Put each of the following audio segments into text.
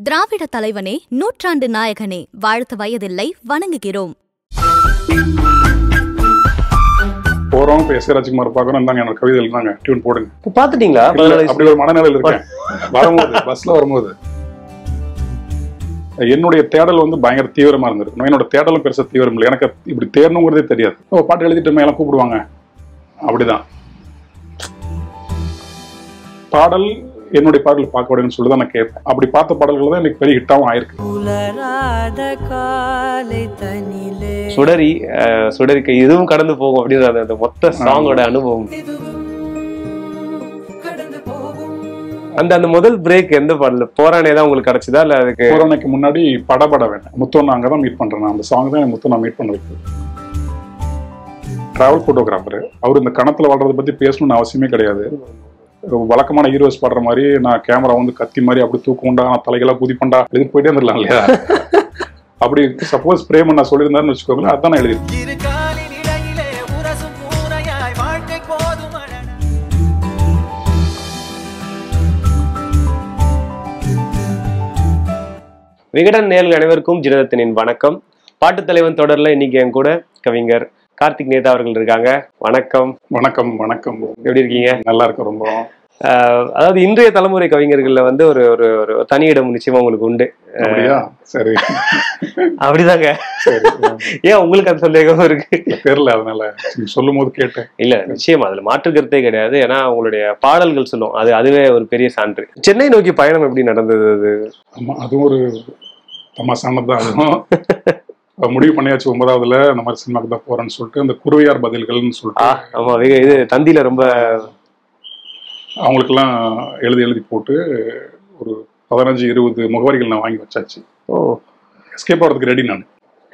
திராவிட தலைவனே நூற்றாண்டு நாயகனே வாழ்த்து வயதில்லை வணங்குகிறோம் போறோம் இப்ப எஸ் ராஜ்குமார் பாக்குறோம் இந்தாங்க என்னோட கவிதை இருந்தாங்க டியூன் போடுங்க இப்ப பாத்துட்டீங்களா இல்ல, பதினாலு வயசு அப்படி ஒரு மனநிலையில் இருக்கேன் வரும்போது பஸ்ல வரும்போது என்னுடைய தேடல் வந்து பயங்கர தீவிரமா இருந்திருக்கணும் என்னோட தேடலும் பெருசா தீவிரம் இல்லை எனக்கு இப்படி தேடணுங்கிறதே தெரியாது ஓ பாட்டு எழுதிட்டு மேல கூப்பிடுவாங்க அப்படிதான் பாடல் என்னுடைய பாடல் பார்க்க விடுங்கன்னு சொல்லி தான் நான் கேட்பேன் அப்படி பார்த்த பாடல்கள் தான் எனக்கு பெரிய ஹிட்டாவும் ஆயிருக்கு புலராத காலை தனிலே சுடரி அஹ், சுடரிக்கு இதுவும் கடந்து போகும் அப்படின்ற அந்த- அந்த மொத்த சாங்கோட அனுபவம் கடந்து போகும் அந்த அந்த முதல் பிரேக் எந்த பாடல போரானே தான் உங்களுக்கு கிடைச்சதா இல்ல அதுக்கு கொரோனாக்கு முன்னாடி படபட வேண்டாம் முத்தம் அங்கே தான் மீட் பண்றேன் நான் அந்த சாங் தான் எனக்கு முத்தம் நான் மீட் பண்ண வைக்குது டிராவல் போட்டோகிராஃபர் அவர் இந்த கணத்துல வாழ்றதை பத்தி பேசணும்னு அவசியமே கிடையாது வழக்கமான ஹீரோஸ் பாடுற மாதிரி நான் கேமரா வந்து கத்தி மாதிரி அப்படி தூக்குண்டா நான் தலைகளா குதிப்பண்டா எழுதி போயிட்டே இருந்திடலாம் இல்லையா அப்படி சப்போஸ் பிரேமன் நான் சொல்லியிருந்தாருன்னு வச்சுக்கோங்களேன் அதான் நான் எழுதிருக்கேன் இரு காலின் இடையிலே உரசும் பூனையாய் வாழ்க்கை போதும் அழகா விகடன் நேர்கள் அனைவருக்கும் ஜினதத்தினின் வணக்கம் பாட்டுத் தலைவன் தொடர்ல இன்னைக்கு என் கூட கவிஞர் கார்த்திக் நேதா அவர்கள் இருக்காங்க வணக்கம் வணக்கம் வணக்கம் எப்படி இருக்கீங்க நல்லா இருக்கு ரொம்ப அஹ், அதாவது இன்றைய தலைமுறை கவிஞர்கள்ல வந்து ஒரு ஒரு ஒரு தனி இடம் நிச்சயமா உங்களுக்கு உண்டு அப்படியா சரி அப்படிதாங்க சரி ஏன் உங்களுக்கு அந்த சந்தேகம் இருக்கு தெரியல அதனால சொல்லும் போது கேட்டேன் இல்ல நிச்சயமா அதுல மாற்று கருத்தே கிடையாது ஏன்னா உங்களுடைய பாடல்கள் சொல்லும் அது அதுவே ஒரு பெரிய சான்று சென்னை நோக்கி பயணம் எப்படி நடந்தது அது ஆமா அதுவும் ஒரு தமாசானது தான் அதுவும் முடிவு பண்ணியாச்சு ஒன்பதாவதுல இந்த மாதிரி சினிமாக்கு தான் போறேன்னு சொல்லிட்டு அந்த குருவையார் பதில்கள்னு ஆ சொல்லிட்டு ஆமா வெகு- இது தந்தியில ரொம்ப அவங்களுக்கெல்லாம் எழுதி எழுதி போட்டு ஒரு பதினஞ்சு இருபது முகவரிகள் நான் வாங்கி வச்சாச்சு ஓ எஸ்கேப் ஆகிறதுக்கு ரெடி நான்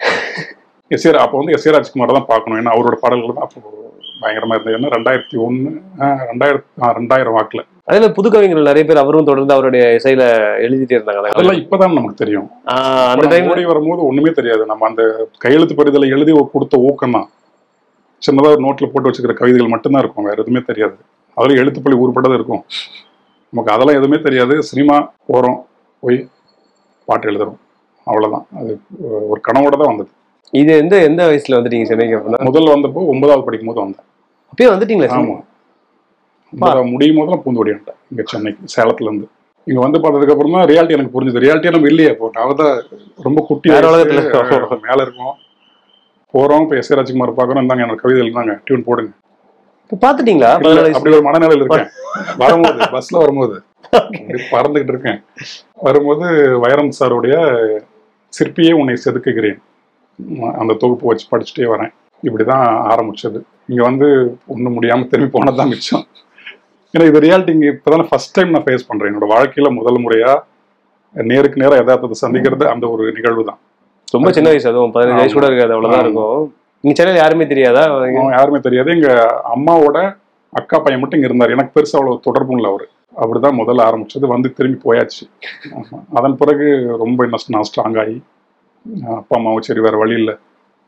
எஸ்ஏ அப்போ வந்து எஸ்ஏ ராஜ்குமார் தான் பார்க்கணும் ஏன்னா அவரோட பாடல்கள் தான் அப்போ பயங்கரமா இருந்தது ஏன்னா ரெண்டாயிரத்தி ஒன்று ரெண்டாயிரத்தி ஆ, ரெண்டாயிரம் வாக்குல அதுல புது கவிஞர்கள் நிறைய பேர் அவரும் தொடர்ந்து அவருடைய இசையில எழுதிட்டே இருந்தாங்க அதெல்லாம் இப்பதான் நமக்கு தெரியும் ஆஹ் அந்த அந்த டைம் ஓடி வரும்போது ஒண்ணுமே தெரியாது நம்ம அந்த கையெழுத்து பரிதலை எழுதி கொடுத்த ஊக்கம் தான் சின்னதா ஒரு நோட்ல போட்டு வச்சுக்கிற கவிதைகள் மட்டும்தான் இருக்கும் வேற எதுவுமே தெரியாது அதுல எழுத்துப்பள்ளி உருப்பட்டது இருக்கும் நமக்கு அதெல்லாம் எதுவுமே தெரியாது சினிமா போறோம் போய் பாட்டு எழுதுறோம் அவ்வளவுதான் அது ஒரு கனவோட தான் வந்தது இது எந்த எந்த வயசுல வந்துட்டீங்க சென்னைக்கு அப்படின்னா முதல்ல வந்தப்போ ஒன்பதாவது படிக்கும் போது வந்தேன் அப்பயே வந்துட்டீங்களா ஆமா ஒன்பதாவது முடியும் போது நான் பூந்து ஓடிட்டேன் இங்க சென்னைக்கு சேலத்துல இருந்து இங்க வந்து பார்த்ததுக்கு அப்புறம் தான் ரியாலிட்டி எனக்கு புரிஞ்சது ரியாலிட்டியா நம்ம இல்லையே இப்போ நான் தான் ரொம்ப குட்டி வேற வயசு, உலகத்துல. அஹ், மேல இருக்கோம் போறோம் இப்போ எஸ் ராஜ்குமார் பார்க்குறோம் இந்தாங்க என்னோட கவிதை இருந்தாங்க டியூன் போடுங்க இப்ப பாத்துட்டீங்களா இல்ல, பதினாலு வயசு அப்படி ஒரு மனநிலையில் இருக்கேன் வரும்போது பஸ்ல வரும்போது அப்படி பறந்துகிட்டு இருக்கேன் வரும்போது வைரம் சாருடைய சிற்பியே உன்னை செதுக்குகிறேன் உம், அந்த தொகுப்பு வச்சு படிச்சுட்டே வரேன் இப்படிதான் ஆரம்பிச்சது இங்க வந்து ஒண்ணும் முடியாம திரும்பி போனதுதான் மிச்சம் ஏன்னா இது ரியாலிட்டி இங்க இப்பதானே ஃபர்ஸ்ட் டைம் நான் ஃபேஸ் பண்றேன் என்னோட வாழ்க்கையில முதல் முறையா நேருக்கு நேரா யதார்த்தத்தை சந்திக்கிறது அந்த ஒரு நிகழ்வு தான் ரொம்ப சின்ன வயசு அதுவும் பதினஞ்சு வயசு கூட இருக்காது அவ்வளவுதான் ஆமா. இருக்கும் நீங்க சென்னையில யாருமே தெரியாதா அவன் யாருமே தெரியாது எங்க அம்மாவோட அக்கா பையன் மட்டும் இங்க இருந்தார் எனக்கு பெருசா அவ்வளவு தொடர்பும் இல்லை அவரு அப்படிதான் முதல்ல ஆரம்பிச்சது வந்து திரும்பி போயாச்சு ஆமா. அதன் பிறகு ரொம்ப இன்னும் நான் ஸ்ட்ராங் ஆகி அஹ் அப்பா அம்மாவும் சரி வேற வழி இல்லை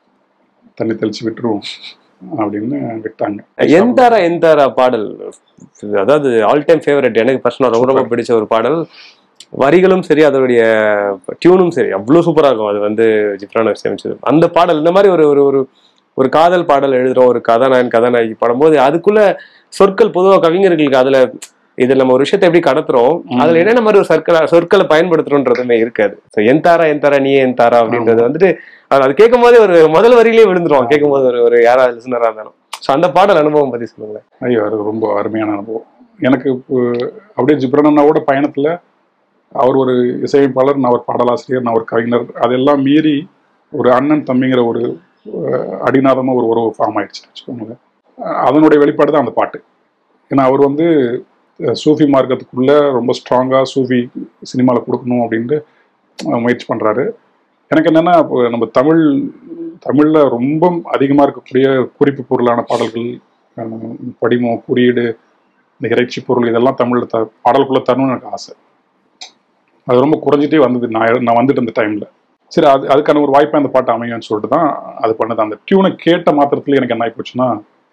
தண்ணி தெளிச்சு விட்டுருவோம் அப்படின்னு விட்டாங்க எந்தாரா எந்தாரா பாடல் அதாவது ஆல் டைம் ஃபேவரட் எனக்கு பர்சனலாக ரொம்ப ரொம்ப பிடிச்ச ஒரு பாடல் வரிகளும் சரி அதோடைய டியூனும் சரி அவ்வளோ சூப்பராக இருக்கும் அது வந்து ஜிப்ரான் சேமிச்சது அந்த பாடல் இந்த மாதிரி ஒரு ஒரு ஒரு ஒரு காதல் பாடல் எழுதுறோம் ஒரு கதாநாயகன் கதாநாயகி பாடும்போது அதுக்குள்ள சொற்கள் பொதுவாக கவிஞர்களுக்கு அதுல இதுல நம்ம ஒரு விஷயத்தை எப்படி கடத்துறோம் அதுல என்னென்ன மாதிரி ஒரு சொற்களை சொற்களை பயன்படுத்துறோன்றதுமே இருக்காது ஸோ என் தாரா என் தாரா நீ என் தாரா அப்படின்றது வந்துட்டு அது அது கேட்கும் போதே ஒரு முதல் வரியிலே விழுந்துருவான் கேட்கும் போது ஒரு ஒரு யாராவது லிசனரா இருந்தாலும் ஸோ அந்த பாடல் அனுபவம் பத்தி சொல்லுங்களேன் ஐயோ அது ரொம்ப அருமையான அனுபவம் எனக்கு இப்போ அப்படியே ஜிப்ரனண்ணாவோட பயணத்துல அவர் ஒரு இசையமைப்பாளர் நான் ஒரு பாடலாசிரியர் நான் ஒரு கவிஞர் அதெல்லாம் மீறி ஒரு அண்ணன் தம்பிங்கிற ஒரு அஹ், அடிநாதமா ஒரு உறவு ஃபார்ம் ஆயிடுச்சு வச்சுக்கோங்களேன் அஹ், அதனுடைய வெளிப்பாடு தான் அந்த பாட்டு ஏன்னா அவர் வந்து அஹ், சூஃபி மார்க்கத்துக்குள்ள ரொம்ப ஸ்ட்ராங்கா சூஃபி சினிமாவில் கொடுக்கணும் அப்படின்ட்டு அஹ், முயற்சி பண்றாரு எனக்கு என்னன்னா இப்போ நம்ம தமிழ் தமிழ்ல ரொம்ப அதிகமா இருக்கக்கூடிய குறிப்பு பொருளான பாடல்கள் அஹ், படிமம் குறியீடு இந்த இறைச்சி பொருள் இதெல்லாம் தமிழ்ல த பாடலுக்குள்ள தரணும்னு எனக்கு ஆசை அது ரொம்ப குறைஞ்சிட்டே வந்தது நான் நான் வந்துட்டு அந்த டைம்ல சரி அது அதுக்கான ஒரு வாய்ப்பை அந்த பாட்டு அமையும்னு சொல்லிட்டு தான் அது பண்ணது அந்த டியூனை கேட்ட மாத்திரத்துல எனக்கு என்ன ஆகி போச்சுன்னா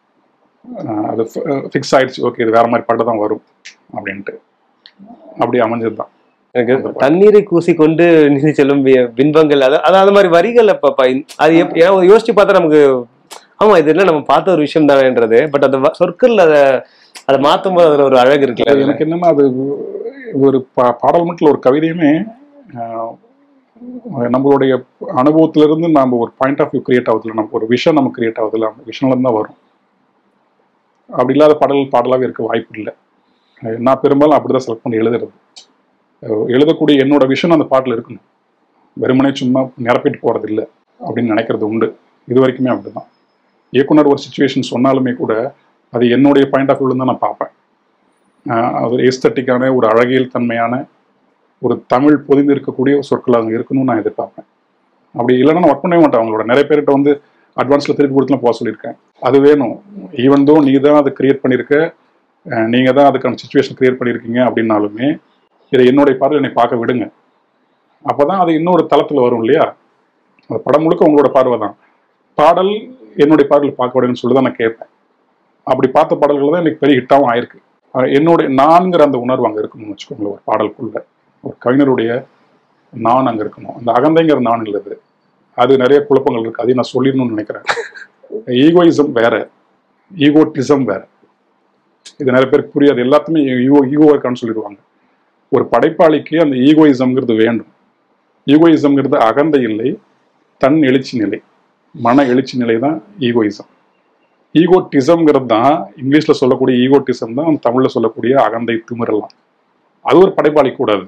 அஹ், அது ஃபிக்ஸ் ஆயிடுச்சு ஓகே இது வேற மாதிரி பாட்டு தான் வரும் அப்படின்ட்டு அப்படி அமைஞ்சது தான் எனக்கு தண்ணீரை கூசி கொண்டு நீதி செல்லும் வி- பின்பங்கள் அது அது அந்த மாதிரி வரிகள் அப்ப ப- அது எப்- ஏன்னா யோசிச்சு பார்த்தா நமக்கு ஆமா இது என்ன நம்ம பார்த்த ஒரு விஷயம் தானேன்றது பட் அந்த வ- சொற்கள் அதை அதை மாத்தும் போது அதுல ஒரு அழகு இருக்குல்ல அது எனக்கு என்னன்னா அது ஒரு பா பாடல் மட்டும் ஒரு கவிதையுமே ஆஹ், நம்மளுடைய அனுபவத்திலிருந்து நம்ம ஒரு பாயிண்ட் ஆஃப் வியூ கிரியேட் ஆகுதுல நம்ம ஒரு விஷன் நம்ம கிரியேட் ஆகுதுல அந்த விஷன்ல இருந்து தான் வரும் அப்படி இல்லாத பாடல் பாடலாவே இருக்க வாய்ப்பு இல்லை அஹ் நான் பெரும்பாலும் அப்படிதான் செலக்ட் பண்ணி எழுதுறது அஹ் எழுதக்கூடிய என்னோட விஷன் அந்த பாட்டில் இருக்கணும் வெறுமனே சும்மா நிரப்பிட்டு போறது இல்லை அப்படின்னு நினைக்கிறது உண்டு இது வரைக்குமே அப்படிதான் இயக்குனர் ஒரு சுச்சுவேஷன் சொன்னாலுமே கூட அது என்னுடைய பாயிண்ட் ஆஃப் வியூல தான் நான் பார்ப்பேன் ஆஹ் அது எஸ்தட்டிக்கான ஒரு அழகியல் தன்மையான ஒரு தமிழ் பொதிந்து இருக்கக்கூடிய சொற்கள் அங்கே இருக்கணும்னு நான் எதிர்பார்ப்பேன் அப்படி இல்லைன்னா நான் ஒர்க் பண்ணவே மாட்டேன் அவங்களோட நிறைய பேர்கிட்ட வந்து அட்வான்ஸில் திருப்பி கொடுத்துலாம் போக சொல்லியிருக்கேன் அது வேணும் ஈவன் தோ நீ தான் அதை கிரியேட் பண்ணியிருக்க அஹ் நீங்க தான் அதுக்கான சுச்சுவேஷன் கிரியேட் பண்ணியிருக்கீங்க அப்படின்னாலுமே இதை என்னுடைய பார்வையில் என்னை பார்க்க விடுங்க அப்பதான் அது இன்னொரு தளத்தில் வரும் இல்லையா அந்த படம் முழுக்க உங்களோட பார்வை தான் பாடல் என்னுடைய பார்வையில் பார்க்க விடுங்கன்னு சொல்லி தான் நான் கேட்பேன் அப்படி பார்த்த பாடல்கள் தான் எனக்கு பெரிய ஹிட்டாகவும் ஆயிருக்கு அஹ் என்னுடைய நான்கிற அந்த உணர்வு அங்கே இருக்கணும்னு வச்சுக்கோங்களேன் ஒரு பாடலுக்குள்ள ஒரு கவிஞருடைய நான் அங்கே இருக்கணும் அந்த அகந்தைங்கிற நான் இல்லது அது நிறைய குழப்பங்கள் இருக்கு அதையும் நான் சொல்லிடணும்னு நினைக்கிறேன் ஈகோயிசம் வேற ஈகோட்டிசம் வேற இது நிறைய பேருக்கு புரியாது எல்லாத்துமே ஈகோ ஈகோ இருக்கான்னு சொல்லிடுவாங்க ஒரு படைப்பாளிக்கு அந்த ஈகோயிசம்ங்கிறது வேண்டும் ஈகோயிசம்ங்கிறது அகந்தை இல்லை தன் எழுச்சி நிலை மன எழுச்சி நிலை தான் ஈகோயிசம் ஈகோட்டிசம்ங்கிறது தான் இங்கிலீஷ்ல சொல்லக்கூடிய ஈகோட்டிசம் தான் தமிழ்ல சொல்லக்கூடிய அகந்தை திமிரெல்லாம் அது ஒரு படைப்பாளி கூடாது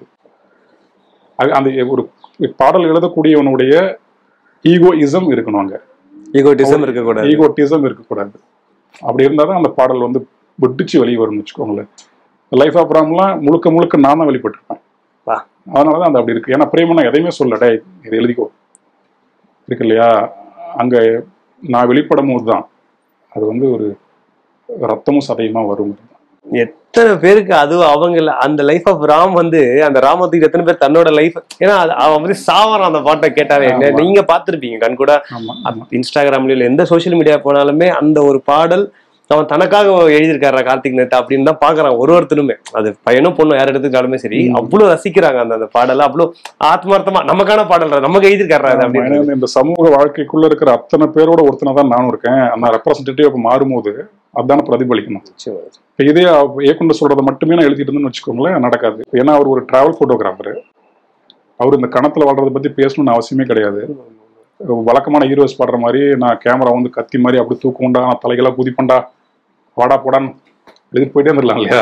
அது அந்த ஒரு பாடல் எழுதக்கூடியவனுடைய ஈகோயிசம் இருக்கணும் அங்க ஈகோட்டிசம் இருக்கக்கூடாது ஈகோட்டிசம் இருக்கக்கூடாது அப்படி இருந்தால் தான் அந்த பாடல் வந்து விட்டுச்சு வெளியே வரும்னு வச்சுக்கோங்களேன் லைஃப் ஆஃப் ராம்லாம் முழுக்க முழுக்க நான் தான் வெளிப்பட்டிருப்பேன் வா. அதனால தான் அது அப்படி இருக்கு ஏன்னா பிரேமன் நான் எதையுமே சொல்லடே இது எழுதிக்கோ இருக்கு இல்லையா அங்க நான் வெளிப்படும் போது தான் அது வந்து ஒரு ரத்தமும் சதையுமா வரும் எத்தனை பேருக்கு அது அவங்க அந்த லைஃப் ஆஃப் ராம் வந்து அந்த ராமத்துக்கு எத்தனை பேர் தன்னோட லைஃப் ஏன்னா அது அவன் வந்து சாவறான் அந்த பாட்டை கேட்டாவே ஆமா. நீங்க பார்த்திருப்பீங்க கண் கூட ஆமா ஆமா இன்ஸ்டாகிராம்லயோ இல்ல எந்த சோஷியல் மீடியா போனாலுமே அந்த ஒரு பாடல் அவன் தனக்காக எழுதியிருக்காரா கார்த்திக் நேத்தா அப்படின்னு தான் பாக்குறான் ஒரு ஒருத்தருமே அது பையனும் பொண்ணும் யார் எடுத்துக்காலுமே சரி ம். அவ்வளவு ரசிக்கிறாங்க அந்த அந்த பாடலை அவ்வளவு ஆத்மார்த்தமா நமக்கான பாடல் நமக்கு எழுதியிருக்காரா அது ஆமா, அப்படின்னு ஏன்னா இந்த சமூக வாழ்க்கைக்குள்ள இருக்கிற அத்தனை பேரோட ஒருத்தனை தான் நானும் இருக்கேன் அந்த ரெப்ரசன்டேட்டிவ் அப்ப மாறும்போது அதான பிரதிபலிக்கணும் இப்ப இதே அவ- இயக்குனர் சொல்றதை மட்டுமே நான் எழுதிட்டு இருந்தேன்னு வச்சுக்கோங்களேன் நடக்காது ஏன்னா அவர் ஒரு டிராவல் போட்டோகிராஃபர் அவர் இந்த கணத்துல வாழ்றதை பத்தி பேசணும்னு அவசியமே கிடையாது வழக்கமான ஹீரோஸ் பாடுற மாதிரி நான் கேமரா வந்து கத்தி மாதிரி அப்படி தூக்குண்டா நான் தலைகளா குதிப்பண்டா வாடா போடான்னு எழுதிட்டு போயிட்டே இருந்துடலாம் இல்லையா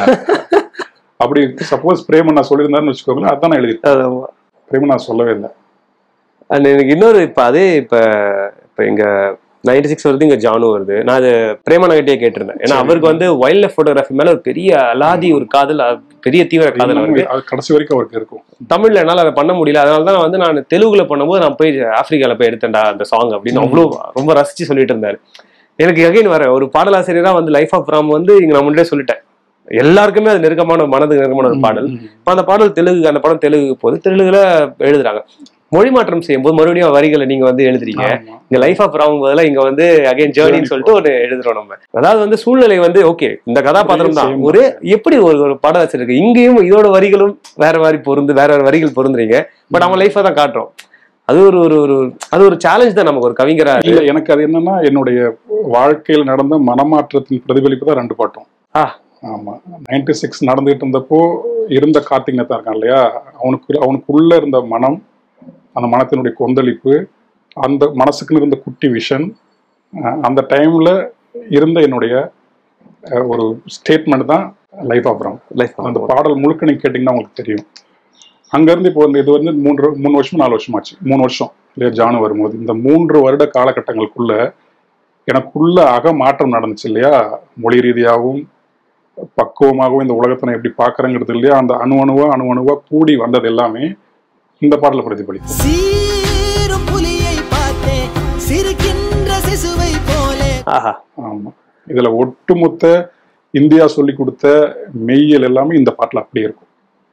அப்படி சப்போஸ் பிரேமன் நான் சொல்லியிருந்தாருன்னு வச்சுக்கோங்களேன் அதான் நான் எழுதிருக்கேன் அது பிரேமன் நான் சொல்லவே இல்லை அண்ட் எனக்கு இன்னொரு இப்ப அதே இப்ப இப்ப எங்க நைன்டி சிக்ஸ் வருது இங்க ஜானு வருது நான் அது பிரேமநகட்டியே கேட்டிருந்தேன் ஏன்னா சரி. அவருக்கு வந்து வைல்ட் லைஃப் போட்டோகிராஃபி மேல ஒரு பெரிய அலாதி ஒரு காதல் அ- பெரிய தீவிர காதல் அவருக்கு அது கடைசி வரைக்கும் அவருக்கு இருக்கும் தமிழ்ல என்னால அதை பண்ண முடியல அதனால தான் வந்து நான் தெலுங்குல பண்ணும்போது நான் போய் ஆப்பிரிக்கால போய் எடுத்தேன்டா அந்த சாங் அப்படின்னு அவ்வளோ ரொம்ப ரசிச்சு சொல்லிட்டு இருந்தாரு எனக்கு அகைன் வர ஒரு பாடலாசிரியரா வந்து லைஃப் ஆஃப் ராம் வந்து இங்க நான் முன்னாடியே சொல்லிட்டேன் எல்லாருக்குமே அது நெருக்கமான மனதுக்கு நெருக்கமான ஒரு பாடல் இப்ப அந்த பாடல் தெலுங்கு அந்த படம் தெலுங்கு போது தெலுங்குல எழுதுறாங்க மொழி மாற்றம் செய்யும்போது மறுபடியும் வரிகளை நீங்க வந்து எழுதுறீங்க ஆமா. இங்க லைஃப் ஆஃப் ராம் பதிலா இங்க வந்து அகைன் ஜேர்னின்னு சொல்லிட்டு ஒரு எழுதுறோம் நம்ம அதாவது வந்து சூழ்நிலை வந்து ஓகே இந்த கதாபாத்திரம் தான் Same ஒரு எப்படி ஒரு ஒரு படம் வச்சிருக்கு இங்கேயும் இதோட வரிகளும் வேற மாதிரி பொருந்து வேற வேற வரிகள் பொருந்துறீங்க பட் அவன் லைஃபை தான் காட்டுறோம் அது ஒரு ஒரு ஒரு அது ஒரு சேலஞ்ச் தான் நமக்கு ஒரு கவிஞரா இல்ல எனக்கு அது என்னன்னா என்னுடைய வாழ்க்கையில் நடந்த மனமாற்றத்தின் பிரதிபலிப்பு தான் ரெண்டு பாட்டும் ஆ. ஆமா நைன்டி சிக்ஸ் நடந்துகிட்டு இருந்தப்போ இருந்த கார்த்திக் நேத்தா இருக்கான் இல்லையா அவனுக்கு அவனுக்குள்ள இருந்த மனம் அந்த மனத்தினுடைய கொந்தளிப்பு அந்த மனசுக்குன்னு இருந்த குட்டி விஷன் அந்த டைம்ல இருந்த என்னுடைய அஹ், ஒரு ஸ்டேட்மெண்ட் தான் லைஃப் ஆஃப் ராம் லைஃப் அந்த பாடல் முழுக்க நீங்க கேட்டீங்கன்னா உங்களுக்கு தெரியும் அங்கேருந்து இப்போ வந்து இது வந்து மூன்று மூணு வருஷம் நாலு வருஷம் ஆச்சு மூணு வருஷம் இல்லையா ஜானு வரும்போது இந்த மூன்று வருட காலகட்டங்களுக்குள்ள எனக்குள்ள அக மாற்றம் நடந்துச்சு இல்லையா மொழி ரீதியாகவும் பக்குவமாகவும் இந்த உலகத்தை நான் எப்படி பார்க்கறேங்கிறது இல்லையா அந்த அணு அணுவா அணு அணுவா கூடி வந்தது எல்லாமே இந்த பாடல பிரதிபலிக்கும் சீரும் புலியை பார்த்தேன் சிரிக்கின்ற சிசுவை போலே ஆஹா ஆமா இதுல ஒட்டுமொத்த இந்தியா சொல்லி கொடுத்த மெய்யல் எல்லாமே இந்த பாட்டுல அப்படியே இருக்கும்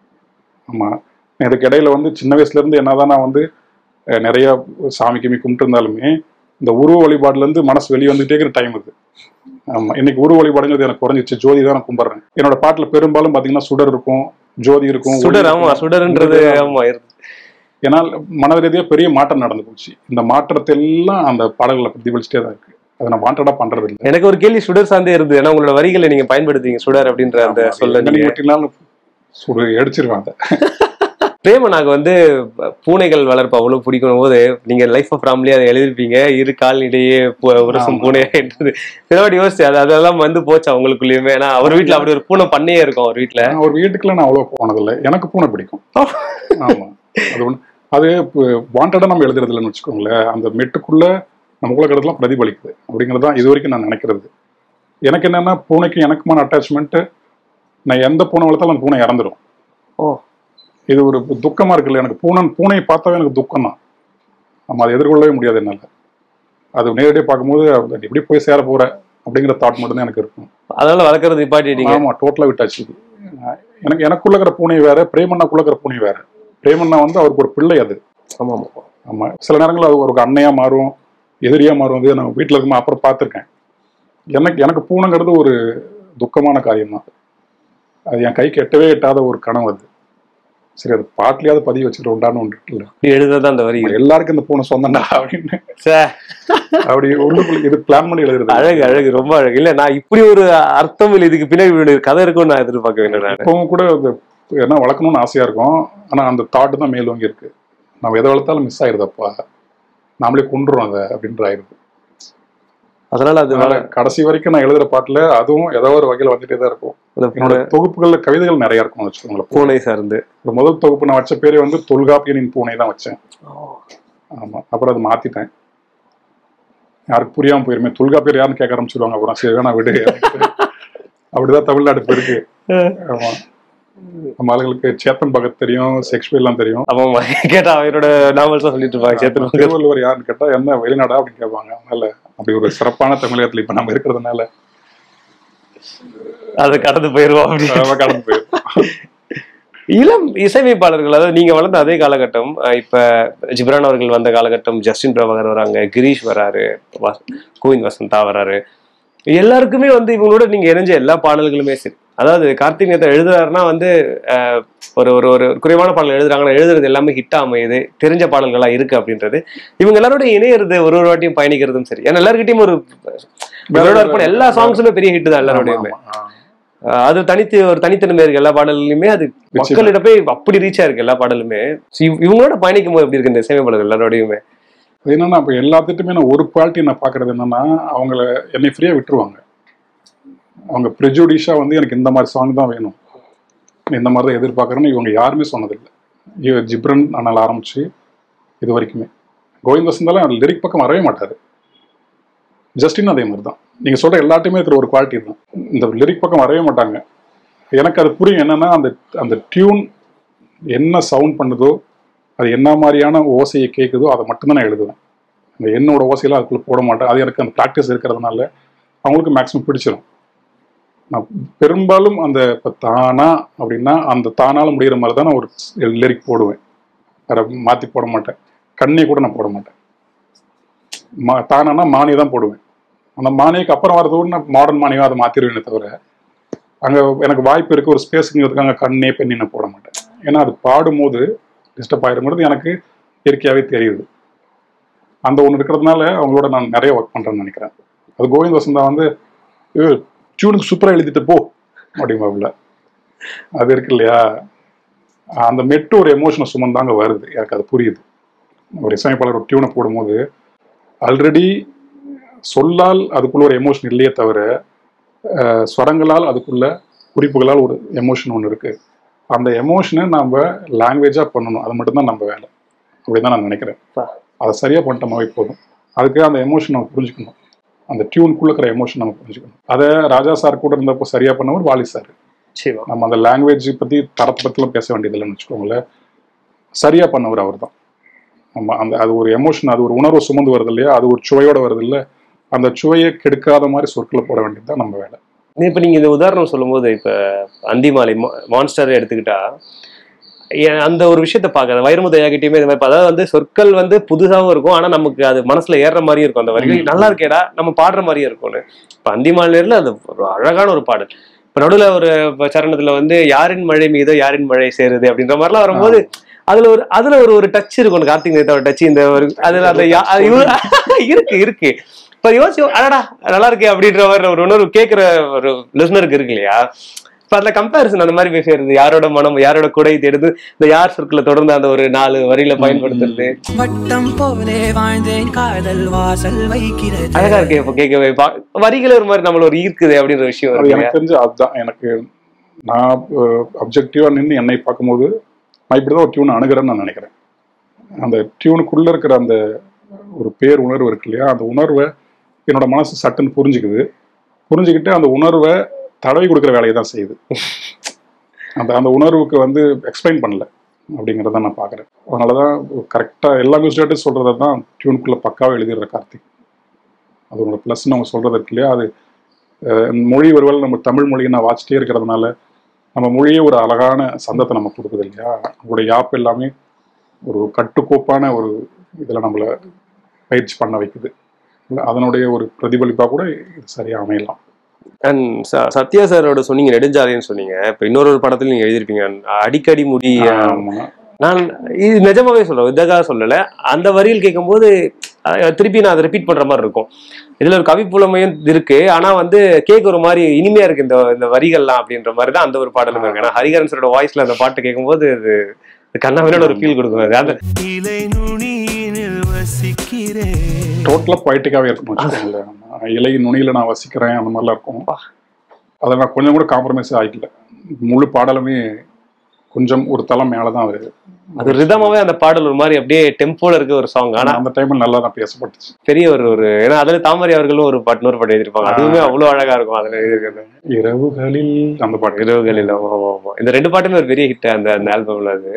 ஆமா இதுக்கு இடையில வந்து சின்ன வயசுல இருந்து என்னதான் நான் வந்து அஹ், நிறைய சாமி கிமி கும்பிட்டு இருந்தாலுமே இந்த உருவ வழிபாடுல இருந்து மனசு வெளியே வந்துட்டே இருக்கிற டைம் இது ஆமா இன்னைக்கு உருவ வழிபாடுங்கிறது எனக்கு குறைஞ்சிச்சு ஜோதி தான் நான் கும்பிட்றேன் என்னோட பாட்டுல பெரும்பாலும் பாத்தீங்கன்னா சுடர் இருக்கும் ஜோதி இருக்கும் ஒளி சுடர் ஆமா இருக்கும். சுடர்ன்றது ஆமா இருக்கு. ஏன்னா மன ரீதியாக பெரிய மாற்றம் நடந்து போச்சு இந்த மாற்றத்தை எல்லாம் அந்த பாடல்களை பிரதிபலிச்சுட்டே தான் இருக்கு அதை நான் வாண்டடா பண்றது இல்லை எனக்கு ஒரு கேள்வி சுடர் சார்ந்தே இருந்தது ஏன்னா உங்களோட வரிகளை நீங்க பயன்படுத்துவீங்க சுடர் அப்படின்ற அந்த சொல்ல நீங்க விட்டினாலும் சுடு அடிச்சிருவேன் அதை பிரேமனாக வந்து பூனைகள் வளர்ப்பு அவ்வளவு பிடிக்கும் போது நீங்க லைஃப் ஆஃப் ஃபேமிலி அதை எழுதிருப்பீங்க இரு கால் இடையே பு- உரசும் ஆமா. பூனை என்றது சிலவாடி யோசிச்சு அது அதெல்லாம் வந்து போச்சு அவங்களுக்குள்ளயுமே ஏன்னா அவர் வீட்ல அப்படி ஒரு பூனை பண்ணையே இருக்கும் அவர் வீட்ல நான் ஒரு வீட்டுக்குள்ள நான் அவ்வளோ போனதில்லை எனக்கு பூனை பிடிக்கும் ஆமா அது ஒண்ணு அது வாண்டடா நம்ம எழுதுறது இல்லைன்னு வச்சுக்கோங்களேன் அந்த மெட்டுக்குள்ள நமக்குள்ள கிடத்துலாம் பிரதிபலிக்குது அப்படிங்கிறது தான் இது வரைக்கும் நான் நினைக்கிறது எனக்கு என்னன்னா பூனைக்கு எனக்குமான அட்டாச்மெண்ட் நான் எந்த பூனை வளர்த்தாலும் அந்த பூனை இறந்துடும் ஓ இது ஒரு துக்கமா இருக்குல்ல எனக்கு பூனை பூனையை பார்த்தாவே எனக்கு துக்கம் தான் நம்ம அதை எதிர்கொள்ளவே முடியாது என்னால அது நேரடியாக பார்க்கும்போது அது எப்படி போய் சேர போற அப்படிங்கிற தாட் மட்டும்தான் எனக்கு இருக்கும் அதனால வளர்க்கறது நிப்பாட்டிட்டீங்க ஆமா டோட்டலா விட்டாச்சு அஹ் எனக்கு எனக்குள்ள இருக்கிற பூனை வேற பிரேமண்ணாக்குள்ள இருக்கிற பூனை வேற பிரேமண்ணா வந்து அவருக்கு ஒரு பிள்ளை அது ஆமா ஆமா ஆமா சில நேரங்கள் அது ஒரு அன்னையா மாறும் எதிரியா மாறும் வந்து நான் வீட்டில் இருக்கும்போது அப்புறம் பார்த்துருக்கேன் எனக்கு எனக்கு பூனைங்கிறது ஒரு துக்கமான காரியம் தான் அது என் கைக்கு எட்டவே எட்டாத ஒரு கனவு அது சரி அது பாட்டிலேயாவது பதிவு வச்சுட்டு உண்டான்னு ஒன்று இருக்குல்ல எழுதுறது அந்த வரி எல்லாருக்கும் இந்த பூனை சொந்தம்டா அப்படின்னு சே, அப்படி உள்ளுக்குள்ள இது பிளான் பண்ணி எழுதுறது அழகு அழகு ரொம்ப அழகு இல்ல நான் இப்படி ஒரு அர்த்தம் இல்லை இதுக்கு பின்னாடி இப்படி ஒரு கதை இருக்கும்னு நான் எதிர்பார்க்க வேண்டாம் நான் இப்பவும் கூட அது என்ன வளர்க்கணும்னு ஆசையா இருக்கும் ஆனா அந்த தாட் தான் மேலோங்கி இருக்கு நம்ம எதை வளர்த்தாலும் மிஸ் ஆயிருதப்பா நாமளே கொண்டுறோம் அதை அப்படின்ற ஆயிருது அதனால அது அதனால கடைசி வரைக்கும் நான் எழுதுற பாட்டுல அதுவும் ஏதோ ஒரு வகையில வந்துட்டே தான் இருக்கும் அந்த என்னோட தொகுப்புகள்ல கவிதைகள் நிறைய இருக்கும் வச்சுக்கோங்களேன் பூனை சார்ந்து ஒரு முதல் தொகுப்பு நான் வச்ச பேரே வந்து தொல்காப்பியனின் பூனை தான் வச்சேன் ஆமா அப்புறம் அதை மாத்திட்டேன் யாருக்கு புரியாம போயிருமே தொல்காப்பியர் யாருன்னு கேட்க ஆரம்பிச்சிருவாங்க அப்புறம் சரி வேணா விடு அப்படின்ட்டு. அப்படிதான் தமிழ்நாடு இப்ப இருக்கு ஆமா நம்ம ஆளுங்களுக்கு சேத்தன் பகத் தெரியும் ஷேக்ஸ்பியர்லாம் தெரியும் ஆமா ஆமா கேட்டா அவரோட நாவல்ஸ் தான் சொல்லிட்டு இருப்பாங்க சேத்தன் திருவள்ளுவர் யாருன்னு கேட்டா என்ன வெளிநாடா அப்படின்னு கேட்பாங்க அதனால அப்படி ஒரு சிறப்பான தமிழகத்துல இப்ப நம்ம இருக்கிறதுனால அதை கடந்து போயிருவோம் அப்படி நம்ம கடந்து போயிருக்கோம் இளம் இசையமைப்பாளர்கள் அதாவது நீங்க வளர்ந்த அதே காலகட்டம் அஹ் இப்ப ஜிப்ரான் அவர்கள் வந்த காலகட்டம் ஜஸ்டின் பிரபாகர் வராங்க கிரீஷ் வராரு வஸ்- கோவிந்த் வசந்தா வராரு எல்லாருக்குமே வந்து இவங்களோட நீங்க இணைஞ்ச எல்லா பாடல்களுமே சரி அதாவது கார்த்திக் நேத்தா எழுதுறாருன்னா வந்து அஹ், ஒரு ஒரு ஒரு குறைவான பாடல் எழுதுறாங்கன்னா எழுதுறது எல்லாமே ஹிட் அமையுது தெரிஞ்ச பாடல்களா இருக்கு அப்படின்றது இவங்க எல்லாரோட இணையறது ஒரு ஒரு வாட்டியும் பயணிக்கிறதும் சரி ஏன்னா எல்லாருக்கிட்டையும் ஒரு இவரோட work பண்ண எல்லா சாங்ஸுமே பெரிய ஹிட் தான் எல்லாரோடையுமே ஆமா, ஆமா. அஹ் அது தனித்து ஒரு தனித்தன்மை இருக்கு எல்லா பாடல்லையுமே அது மக்களிடம் போய் அப்படி ரீச் ஆயிருக்கு எல்லா பாடலுமே So இவ- இவங்களோட பயணிக்கும் போது எப்படி இருக்கு இந்த இசையமைப்பாளர்கள் எல்லாரோடையுமே அது என்னன்னா இப்ப எல்லாத்துட்டுமே நான் ஒரு குவாலிட்டி நான் பாக்குறது என்னன்னா அவங்கள என்னை ஃப்ரீயா விட்டுருவாங்க அவங்க ப்ரெஜுடிஷா வந்து எனக்கு இந்த மாதிரி சாங் தான் வேணும் இந்த மாதிரி தான் எதிர்பார்க்குறேன்னு இவங்க யாருமே சொன்னதில்லை இவ ஜிப்ரன் அண்ணால் ஆரம்பிச்சு இது வரைக்குமே கோவிந்த் வசந்தாலும் லிரிக் பக்கம் வரவே மாட்டாரு ஜஸ்டின் அதே மாதிரி தான் நீங்க சொல்ற எல்லாத்தையுமே இருக்கிற ஒரு குவாலிட்டி தான் இந்த லிரிக் பக்கம் வரவே மாட்டாங்க எனக்கு அது புரியும் என்னன்னா அந்த அந்த டியூன் என்ன சவுண்ட் பண்ணுதோ அது என்ன மாதிரியான ஓசையை கேட்குதோ அதை மட்டும்தான் நான் எழுதுவேன் அந்த என்னோட ஓசையெல்லாம் அதுக்குள்ள போட மாட்டேன் அது எனக்கு அந்த ப்ராக்டிஸ் இருக்கிறதுனால அவங்களுக்கு மேக்ஸிமம் பிடிச்சிடும் நான் பெரும்பாலும் அந்த இப்போ தானா அப்படின்னா அந்த தானால முடிகிற மாதிரி தான் நான் ஒரு லிரிக் போடுவேன் வேற மாற்றி போட மாட்டேன் கண்ணே கூட நான் போட மாட்டேன் மா தானானா மானியை தான் போடுவேன் அந்த மானியக்கு அப்புறம் வரதோடு நான் மாடர்ன் மானியம் அதை மாற்றிடுவேனே தவிர அங்கே எனக்கு வாய்ப்பு இருக்கு ஒரு ஸ்பேஸுங்கிறதுக்கு அங்கே கண்ணே பெண்ணி நான் போட மாட்டேன் ஏன்னா அது பாடும்போது டிஸ்டர்ப் ஆயிருங்கிறது எனக்கு இயற்கையாகவே தெரியுது அந்த ஒன்று இருக்கிறதுனால அவங்களோட நான் நிறைய ஒர்க் பண்ணுறேன்னு நினைக்கிறேன் அது கோவிந்த் வசந்தா வந்து டியூனுக்கு சூப்பராக எழுதிட்டு போ அப்படிம்பாப்புல அது இருக்கு இல்லையா அந்த மெட்டு ஒரு எமோஷனை சுமந்தாங்க வருது எனக்கு அது புரியுது ஒரு இசையமைப்பாளர் ஒரு டியூனை போடும்போது ஆல்ரெடி சொல்லால் அதுக்குள்ள ஒரு எமோஷன் இல்லையே தவிர அஹ், ஸ்வரங்களால் அதுக்குள்ள குறிப்புகளால் ஒரு எமோஷன் ஒன்று இருக்கு அந்த எமோஷனை நம்ம லாங்குவேஜாக பண்ணணும் அது மட்டும்தான் நம்ம வேலை அப்படிதான் நான் நினைக்கிறேன் அதை சரியா பண்ணிட்டோமாவே போதும் அதுக்கு அந்த எமோஷன் நம்ம புரிஞ்சுக்கணும் அந்த டியூனுக்குள்ள இருக்கிற எமோஷன் நம்ம புரிஞ்சுக்கணும் அதை ராஜா சார் கூட இருந்தப்போ சரியா பண்ணவர் வாலி சார் சிவா நம்ம அந்த லாங்குவேஜ் பத்தி தரத்தை பத்திலாம் பேச வேண்டியதில்லைன்னு வச்சுக்கோங்களேன் சரியா பண்ணவர் அவர் தான் நம்ம அந்த அது ஒரு எமோஷன் அது ஒரு உணர்வு சுமந்து வருது இல்லையா அது ஒரு சுவையோட வருது இல்ல அந்த சுவையை கெடுக்காத மாதிரி சொற்களை போட வேண்டியது தான் நம்ம வேலை இப்ப நீங்க இந்த உதாரணம் சொல்லும்போது இப்ப அந்திமாலை மான்ஸ்டர் எடுத்துக்கிட்டா ஏ- அந்த ஒரு விஷயத்த பார்க்காத வைரமுத யாகிட்டையுமே இந்த மாதிரி இப்ப அதாவது வந்து சொற்கள் வந்து புதுசாவும் இருக்கும் ஆனா நமக்கு அது மனசுல ஏறுற மாதிரியும் இருக்கும் அந்த வரிகள் ம். நல்லா இருக்கேடா நம்ம பாடுற மாதிரியும் இருக்கும்னு இப்ப அந்திமாலையில அது ஒரு அழகான ஒரு பாடல் இப்ப நடுவுல ஒரு இப்ப சரணத்துல வந்து யாரின் மழை மீதோ யாரின் மழை சேருது அப்படின்ற மாதிரிலாம் வரும்போது அதுல ஒரு அதுல ஒரு ஒரு டச் இருக்கும் அந்த கார்த்திக் நேதாவோட டச் இந்த ஒரு அதுல அந்த யா- அது இவரு- இருக்கு இருக்கு இப்ப யோசிச்சு அடடா நல்லா இருக்கே அப்படின்ற மாதிரி ஒரு உணர்வு கேட்கிற ஒரு லிசனருக்கு இருக்கு இல்லையா இப்ப அதுல கம்பேரிசன் அந்த மாதிரி போய் சேருது யாரோட மனம் யாரோட குடை தேடுது இந்த யார் சொற்களை தொடர்ந்து அந்த ஒரு நாலு வரியில பயன்படுத்துறது வட்டம் போலே வாழ்ந்தேன் காதல் வாசல் வைக்கிறது அழகா இருக்கு இப்ப கேட்கவே பா- வரிகள் ஒரு மாதிரி நம்மள ஒரு ஈர்க்குது அப்படின்ற விஷயம் அது இருக்கு எனக்கு தெரிஞ்சு அதுதான் எனக்கு நான் அப்ஜெக்டிவா நின்று என்னை பார்க்கும்போது நான் இப்படிதான் ஒரு டியூன் அணுகிறேன்னு நான் நினைக்கிறேன் அந்த டியூனுக்குள்ள இருக்கிற அந்த ஒரு பேர் உணர்வு இருக்கு இல்லையா அந்த உணர்வை என்னோட மனசு சட்டுன்னு புரிஞ்சுக்குது புரிஞ்சுக்கிட்டு அந்த உணர்வை தடவி கொடுக்குற வேலையை தான் செய்யுது அந்த அந்த உணர்வுக்கு வந்து எக்ஸ்பிளைன் பண்ணல அப்படிங்கிறத நான் பார்க்குறேன் அதனால தான் கரெக்டாக எல்லா மியூசிக் சொல்கிறத தான் டியூனுக்குள்ளே பக்காவாக எழுதிடுற கார்த்திக் அது உங்களோட ப்ளஸ்ன்னு அவங்க சொல்கிறது இருக்கு இல்லையா அது அஹ், மொழி ஒருவேளை நம்ம தமிழ் மொழியை நான் வாசிட்டே இருக்கிறதுனால நம்ம மொழியே ஒரு அழகான சந்தத்தை நம்ம கொடுக்குது இல்லையா நம்மளுடைய யாப் எல்லாமே ஒரு கட்டுக்கோப்பான ஒரு இதில் நம்மளை பயிற்சி பண்ண வைக்குது இல்ல, அதனுடைய ஒரு பிரதிபலிப்பாக கூட இது சரியாக அமையலாம் அண்ட் சத்யா சாரோட சொன்னீங்க நெடுஞ்சாலைன்னு சொன்னீங்க இப்ப இன்னொரு ஒரு படத்துல நீங்க எழுதிருப்பீங்க அடிக்கடி முடி ஆமா. நான் இது நிஜமாவே சொல்றேன் இதுக்காக சொல்லல அந்த வரியில் கேட்கும்போது அஹ், திருப்பி நான் அதை ரிப்பீட் பண்ற மாதிரி இருக்கும் இதுல ஒரு கவி புலமையும் இருக்கு ஆனா வந்து கேட்க ஒரு மாதிரி இனிமையா இருக்கு இந்த இந்த வரிகள்லாம் அப்படின்ற மாதிரி தான் அந்த ஒரு பாடலும் இருக்கு ஏன்னா ஹரிகரன் சாரோட வாய்ஸ்ல அந்த பாட்டு கேட்கும்போது இது கண்ணாவினோட ஒரு ஃபீல் கொடுக்கும் அது அந்த இலை நுனியினில் வசிக்கிறேன் டோட்டலாக பொய்டிக்காகவே இருக்கும் வச்சுக்கோங்களேன் ஆமா. இலை நுனியில் நான் வசிக்கிறேன் அந்த மாதிரிலாம் இருக்கும் அதை நான் கொஞ்சம் கூட காம்ப்ரமைஸ் ஆகிக்கல முழு பாடலுமே கொஞ்சம் ஒரு தளம் மேலே தான் வருது அது ரிதமாவே அந்த பாடல் ஒரு மாதிரி அப்படியே டெம்போல இருக்க ஒரு சாங் ஆனா ஆனால் அந்த டைமில் நல்லா தான் பேசப்பட்டுச்சு பெரிய ஒரு ஒரு ஏன்னா அதுல தாமரை அவர்களும் ஒரு பாட்டு நூறு பாட்டு எழுதிருப்பாங்க அதுவுமே அவ்வளவு அழகா இருக்கும் அதுல எழுதியிருக்கிறது இரவுகளில் அந்த பாட்டு இரவுகளில் ஆமா, ஆமா, ஆமா. இந்த ரெண்டு பாட்டுமே ஒரு பெரிய ஹிட் அந்த அந்த ஆல்பம்ல அது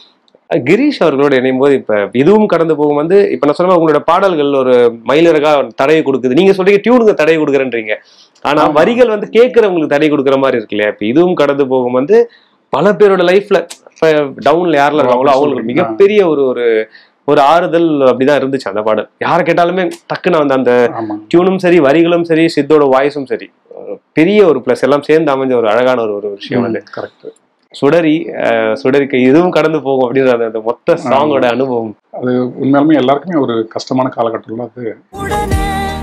கிரீஷ் அவர்களோட இணையும் போது இப்ப இதுவும் கடந்து போகும் வந்து இப்ப நான் சொன்ன மாதிரி உங்களோட பாடல்கள் ஒரு மயிலிறகா தடையை கொடுக்குது நீங்க சொல்றீங்க டியூனுங்க தடையை கொடுக்குறேன்றீங்க ஆனா ஆமா. வரிகள் வந்து கேட்கறவங்களுக்கு தடை கொடுக்குற மாதிரி இருக்கு இல்லையா இப்ப இதுவும் கடந்து போகும் வந்து பல பேரோட லைஃப்ல டவுன்ல யாரெல்லாம் இருக்காங்களோ அவங்களுக்கு சொல்றீங்க. மிகப்பெரிய ஒரு ஒரு ஒரு ஆறுதல் அப்படிதான் இருந்துச்சு அந்த பாடல் யாரை கேட்டாலுமே டக்குன்னு அந்த அந்த ஆமாம் டியூனும் சரி வரிகளும் சரி சித்தோட வாய்ஸும் சரி ஒரு பெரிய ஒரு பிளஸ் எல்லாம் சேர்ந்து அமைஞ்ச ஒரு அழகான ஒரு ஒரு விஷயம் வந்து கரெக்ட் சுடரி அஹ், சுடரிக்கு இதுவும் கடந்து போகும் அப்படின்ற அந்த- அந்த மொத்த சாங்கோட அனுபவம் அது உண்மையாலுமே எல்லாருக்குமே ஒரு கஷ்டமான காலகட்டம்ல அது உடனே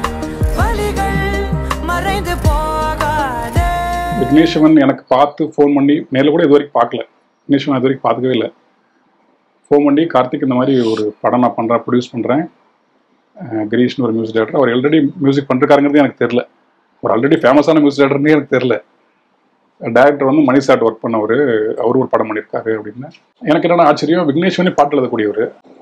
வலிகள் மறைந்து போகாதே விக்னேஸ்வரன் எனக்கு பார்த்து ஃபோன் பண்ணி நேரில் கூட இது வரைக்கும் பார்க்கல விக்னேஸ்வரன் இது வரைக்கும் பார்க்கவே இல்லை ஃபோன் பண்ணி கார்த்திக் இந்த மாதிரி ஒரு படம் நான் பண்ணுறேன் ப்ரொடியூஸ் பண்ணுறேன் கிரீஷ்னு ஒரு மியூசிக் டேரக்டர் அவர் ஆல்ரெடி மியூசிக் பண்ணிருக்காருங்கிறது எனக்கு தெரில ஒரு ஆல்ரெடி ஃபேமஸான மியூசிக் டேரக்டர்னே எனக்கு தெரில டேரக்டர் வந்து மணி சாட் ஒர்க் பண்ணவர் அவர் ஒரு படம் பண்ணியிருக்காரு அப்படின்னு எனக்கு என்னென்ன ஆச்சரியம் விக்னேஸ்வரனே பாட்டு எழுதக்கூடியவர்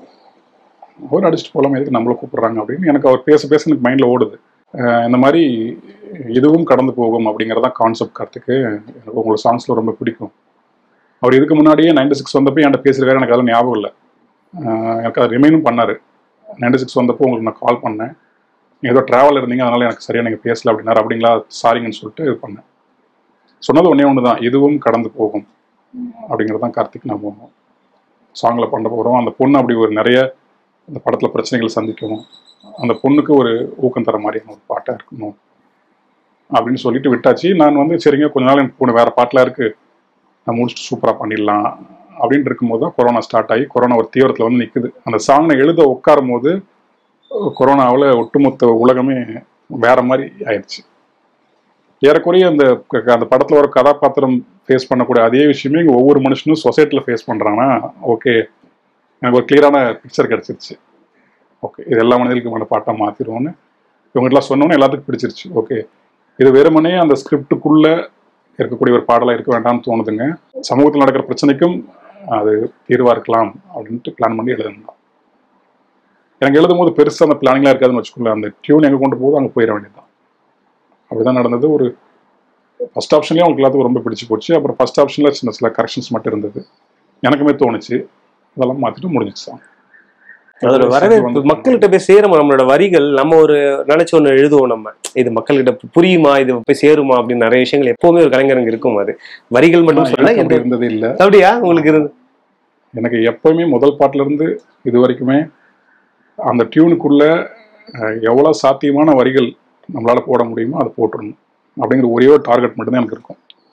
அவர் அடிச்சுட்டு போகலாம் எதுக்கு நம்மளை கூப்பிடுறாங்க அப்படின்னு எனக்கு அவர் பேச பேச எனக்கு மைண்டில் ஓடுது அஹ் இந்த மாதிரி இதுவும் கடந்து போகும் அப்படிங்கிறதான் கான்செப்ட் கார்த்துக்கு எனக்கு உங்களோட சாங்ஸில் ரொம்ப பிடிக்கும் அவர் இதுக்கு முன்னாடியே நைன்டி சிக்ஸ் வந்தப்போ என்கிட்ட பேசியிருக்காரு எனக்கு அதெல்லாம் ஞாபகம் இல்லை அஹ் எனக்கு அதை ரிமைனும் பண்ணார் நைன்டி சிக்ஸ் வந்தப்போ உங்களுக்கு நான் கால் பண்ணேன் நீங்க ஏதோ ட்ராவல் இருந்தீங்க அதனால எனக்கு சரியாக நீங்கள் பேசல அப்படின்னாரு அப்படிங்களா சாரிங்கன்னு சொல்லிட்டு இது பண்ணேன் சொன்னது ஒன்றே ஒன்று தான் இதுவும் கடந்து போகும் அப்படிங்கிறது தான் கார்த்திக் நம்ம சாங்கில் பண்ண போகிறோம் அந்த பொண்ணு அப்படி ஒரு நிறைய அந்த படத்தில் பிரச்சனைகள் சந்திக்கும் அந்த பொண்ணுக்கு ஒரு ஊக்கம் தர மாதிரியான ஒரு பாட்டாக இருக்கணும் அப்படின்னு சொல்லிட்டு விட்டாச்சு நான் வந்து சரிங்க கொஞ்ச நாள் எனக்கு பொண்ணு வேற பாட்டெலாம் இருக்கு நான் முடிச்சுட்டு சூப்பராக பண்ணிடலாம் அப்படின்னு இருக்கும்போது தான் கொரோனா ஸ்டார்ட் ஆகி கொரோனா ஒரு தீவிரத்தில் வந்து நிற்குது அந்த சாங்கை எழுத உட்காரும் போது கொரோனாவில் ஒட்டுமொத்த உலகமே வேற மாதிரி ஆயிடுச்சு ஏறக்குறைய அந்த க- அந்த படத்தில் ஒரு கதாபாத்திரம் ஃபேஸ் பண்ணக்கூடிய அதே விஷயமே இங்கே ஒவ்வொரு மனுஷனும் சொசைட்டியில் ஃபேஸ் பண்ணுறாங்கன்னா ஓகே எனக்கு ஒரு கிளியரான பிக்சர் கிடச்சிருச்சு ஓகே இது எல்லா மனிதர்களுக்குமான பாட்டாக மாற்றிடுவோன்னு இவங்ககிட்டலாம் சொன்னோன்னே எல்லாத்துக்கும் பிடிச்சிருச்சு ஓகே இது வெறுமனே அந்த ஸ்கிரிப்டுக்குள்ளே இருக்கக்கூடிய ஒரு பாடலாக இருக்க வேண்டாம்னு தோணுதுங்க சமூகத்தில் நடக்கிற பிரச்சனைக்கும் அது தீர்வாக இருக்கலாம் அப்படின்ட்டு பிளான் பண்ணி எழுதணும் எனக்கு எழுதும் போது பெருசாக அந்த பிளானிங்லாம் இருக்காதுன்னு வச்சுக்கோங்களேன் அந்த டியூன் எங்கே கொண்டு போகுதோ அங்கே போயிட வேண்டியதுதான் அப்படிதான் நடந்தது ஒரு ஃபர்ஸ்ட் ஆப்ஷன்லேயே அவங்களுக்கு எல்லாத்துக்கும் ரொம்ப பிடிச்சி போச்சு அப்புறம் ஃபர்ஸ்ட் ஆப்ஷனில் சின்ன சில கரெக்ஷன்ஸ் மட்டும் இருந்தது எனக்குமே தோணுச்சு அதெல்லாம் மாற்றிட்டு முடிஞ்சிச்சு தான் அதோட வரவேற்பு மக்கள்கிட்ட போய் சேருமா நம்மளோட வரிகள் நம்ம ஒரு நினைச்ச ஒண்ணு எழுதுவோம் நம்ம இது மக்கள்கிட்ட புரியுமா இது போய் சேருமா அப்படின்னு நிறைய விஷயங்கள் எப்பவுமே ஒரு கலைஞருக்கு இருக்கும் அது வரிகள் மட்டும் சொல்ல எனக்கு அப்படி இருந்தது இல்லை அப்படியா உங்களுக்கு இருந்து எனக்கு எப்பவுமே முதல் பாட்டுல இருந்து இது வரைக்குமே அந்த டியூனுக்குள்ள அஹ், எவ்வளவு சாத்தியமான வரிகள் நம்மளால போட முடியுமோ அதை போட்டுடணும் அப்படிங்கிற ஒரே ஒரு டார்கெட் மட்டும்தான் எனக்கு இருக்கும்